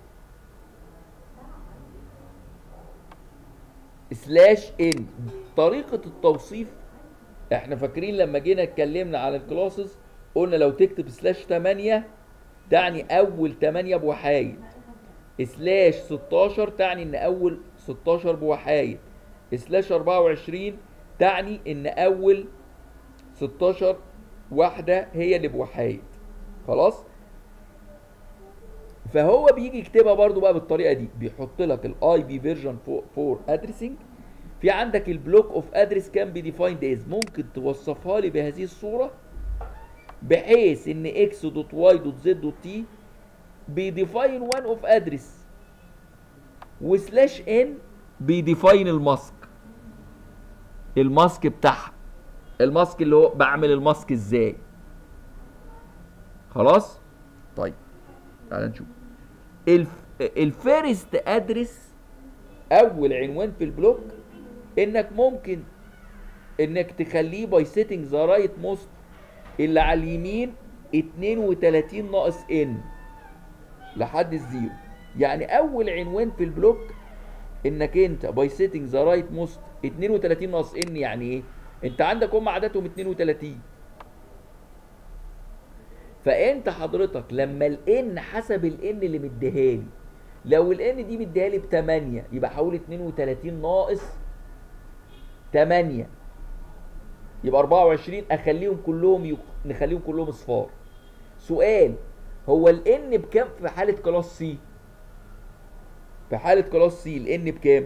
سلاش ان طريقه التوصيف احنا فاكرين لما جينا اتكلمنا على الكلاسز قلنا لو تكتب سلاش 8 تعني اول 8 بوحايد سلاش 16 تعني ان اول 16 بوحايد سلاش 24 تعني ان اول 16 واحده هي اللي بوحايد خلاص فهو بيجي يكتبها برضو بقى بالطريقه دي بيحط لك الاي بي فيرجن فور ادريسنج في عندك البلوك اوف ادرس كان بي ديفايند از ممكن توصفها لي بهذه الصوره بحيث ان اكس دوت واي دوت زد دوت تي بيديفاين وان اوف ادرس وسلاش ان بيديفاين الماسك الماسك بتاعها الماسك اللي هو بعمل الماسك ازاي خلاص طيب تعال نشوف الف... الفيرست ادرس اول عنوان في البلوك انك ممكن انك تخليه باي سيتنج ذا رايت موست اللي على اليمين 32 ناقص ان لحد الزيرو يعني اول عنوان في البلوك انك انت باي سيتنج ذا رايت موست 32 ناقص ان يعني ايه انت عندك هم عددهم 32 فانت حضرتك لما الان حسب الان اللي مديها لي لو الان دي مديها لي ب 8 يبقى حول 32 ناقص 8 يبقى 24 اخليهم كلهم يق... نخليهم كلهم اصفار سؤال هو الان بكام في حاله كلاس سي في حاله كلاس سي الان بكام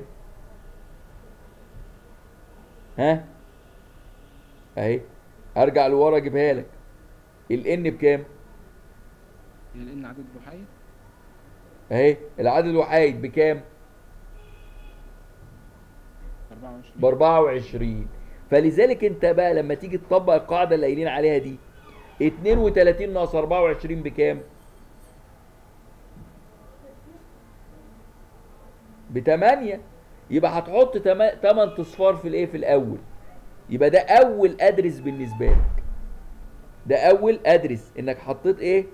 ها اهي ارجع لورا اجيبها لك الان بكام هي لان عدد بحيث اهي العدد الوحيد بكام 24 ب 24 فلذلك انت بقى لما تيجي تطبق القاعده اللي قايلين عليها دي 32 ناقص 24 بكام ب 8 يبقى هتحط 8 اصفار في الايه في الاول يبقى ده اول ادرس بالنسبه لك ده اول ادرس انك حطيت ايه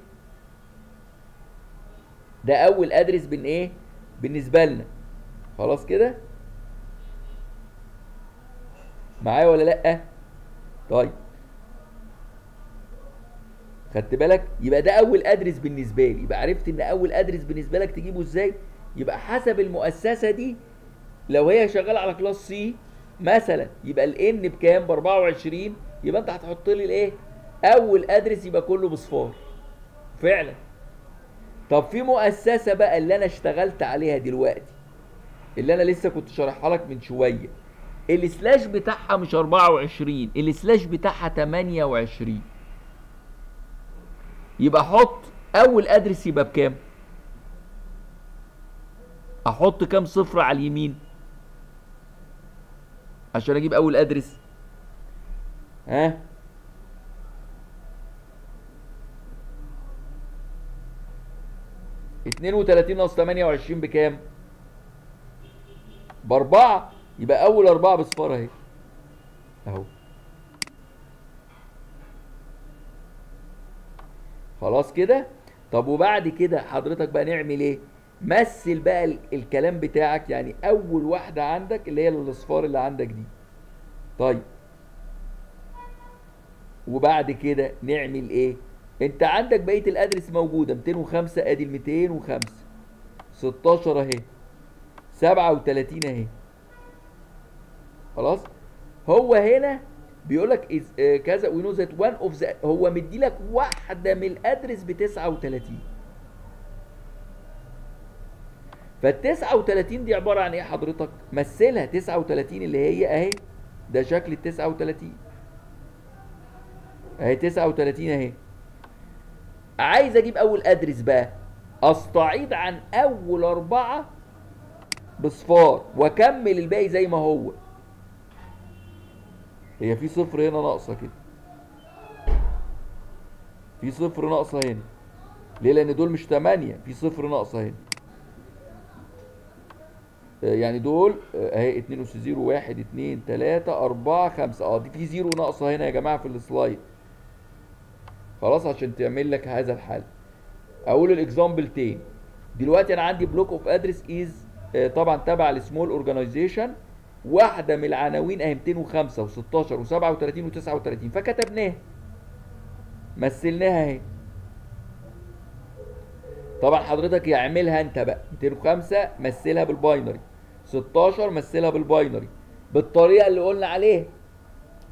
ده اول ادرس بين ايه بالنسبه لنا خلاص كده معايا ولا لا طيب خدت بالك يبقى ده اول ادرس بالنسبه لي يبقى عرفت ان اول ادرس بالنسبه لك تجيبه ازاي يبقى حسب المؤسسه دي لو هي شغاله على كلاس سي مثلا يبقى الان بكام ب 24 يبقى انت هتحط لي الايه اول ادرس يبقى كله بصفار فعلا طب في مؤسسه بقى اللي انا اشتغلت عليها دلوقتي اللي انا لسه كنت شارحها لك من شويه السلاش بتاعها مش 24 السلاش بتاعها 28 يبقى حط اول ادرس يبقى بكام احط كام صفر على اليمين عشان اجيب اول ادرس ها اتنين وتلاتين ناقص تمانية وعشرين بكام باربعة يبقى اول اربعة بصفار اهي اهو خلاص كده طب وبعد كده حضرتك بقى نعمل ايه مثل بقى ال- الكلام بتاعك يعني اول واحدة عندك اللي هي الاصفار اللي عندك دي طيب وبعد كده نعمل ايه انت عندك بقية الادرس موجودة 205 ادي ال 205 16 اهي 37 اهي خلاص هو هنا بيقول لك is آه، كذا وي نو ذات وان اوف ذا هو مدي لك واحده من الادرس ب 39 فال 39 دي عباره عن ايه حضرتك؟ مثلها 39 اللي هي اهي ده شكل ال 39 اهي 39 اهي عايز اجيب اول ادرس بقى استعيض عن اول اربعه بصفار واكمل الباقي زي ما هو هي في صفر هنا ناقصه كده في صفر ناقصه هنا ليه لان دول مش 8 في صفر ناقصه هنا آه، يعني دول آه، اهي 2 اس 0 1 2 3 4 5 اه دي في زيرو ناقصه هنا يا جماعه في السلايد خلاص عشان تعمل لك هذا الحل اقول الاكزامبل تاني دلوقتي انا عندي بلوك اوف ادرس از طبعا تبع السمول اورجانيزيشن واحده من العناوين اهي 205 و16 و37 و39 فكتبناها مثلناها اهي طبعا حضرتك يعملها انت بقى 205 مثلها بالباينري 16 مثلها بالباينري بالطريقه اللي قلنا عليها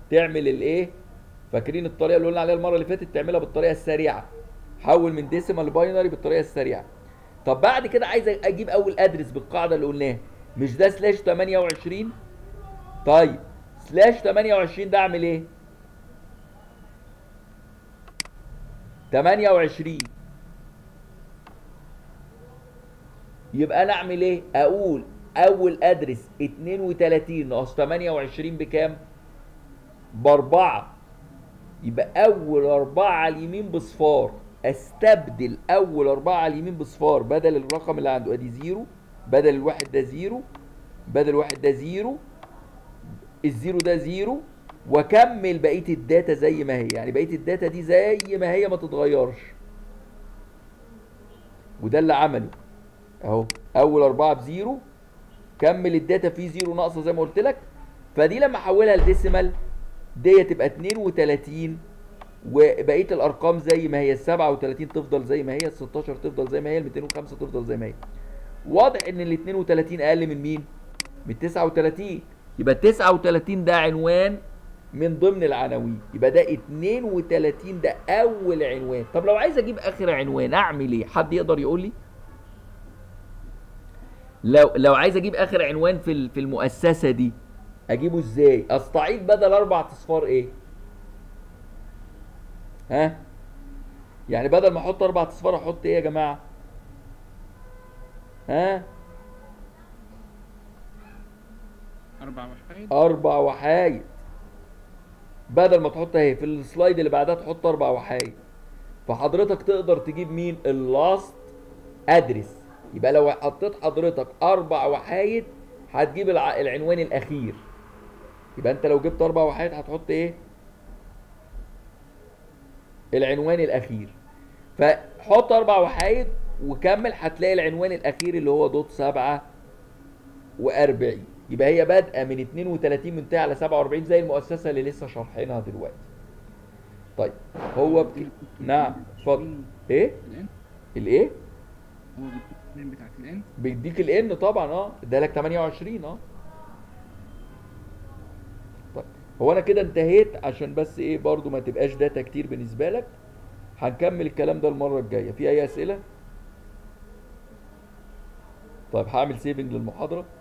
تعمل الايه فاكرين الطريقه اللي قلنا عليها المره اللي فاتت تعملها بالطريقه السريعه حول من ديسيمال لباينري بالطريقه السريعه طب بعد كده عايز اجيب اول ادرس بالقاعده اللي قلناها مش ده سلاش 28 طيب سلاش 28 ده اعمل ايه 28 يبقى انا اعمل ايه اقول اول ادرس 32 ناقص 28 بكام باربعة يبقى اول اربعة على اليمين بصفار استبدل اول اربعة على اليمين بصفار بدل الرقم اللي عنده ادي زيرو بدل الواحد ده زيرو بدل الواحد ده زيرو الزيرو ده زيرو واكمل بقيه الداتا زي ما هي يعني بقيه الداتا دي زي ما هي ما تتغيرش وده اللي عمله اهو اول اربعه بزيرو كمل الداتا فيه زيرو ناقصه زي ما قلت لك فدي لما احولها لديسيمال دي تبقى 32 وبقيه الارقام زي ما هي ال 37 تفضل زي ما هي ال 16 تفضل زي ما هي ال 205 تفضل زي ما هي واضح ان ال 32 اقل من مين من 39 يبقى 39 ده عنوان من ضمن العناوين يبقى ده 32 ده اول عنوان طب لو عايز اجيب اخر عنوان اعمل ايه حد يقدر يقول لي لو لو عايز اجيب اخر عنوان في ال- في المؤسسه دي اجيبه ازاي استعيد بدل اربع اصفار ايه ها يعني بدل ما احط اربع اصفار احط ايه يا جماعه ها أربع وحيد اربع وحايد بدل ما تحط اهي في السلايد اللي بعدها تحط اربع وحايد فحضرتك تقدر تجيب مين اللاست ادرس يبقى لو حطيت حضرتك اربع وحايد هتجيب الع... العنوان الاخير يبقى انت لو جبت اربع وحايد هتحط ايه العنوان الاخير فحط اربع وحايد وكمل هتلاقي العنوان الاخير اللي هو دوت سبعة واربعين يبقى هي بادئه من 32 منتهيه على 47 زي المؤسسه اللي لسه شارحينها دلوقتي بطيب هو بك... نعم اتفضل ايه الان الايه هو بيديك الان بتاعت الان بيديك الان طبعا اه ادالك 28 اه طيب هو انا كده انتهيت عشان بس ايه برضو ما تبقاش داتا كتير بالنسبه لك هنكمل الكلام ده المره الجايه في اي اسئله طيب هعمل سيفنج للمحاضره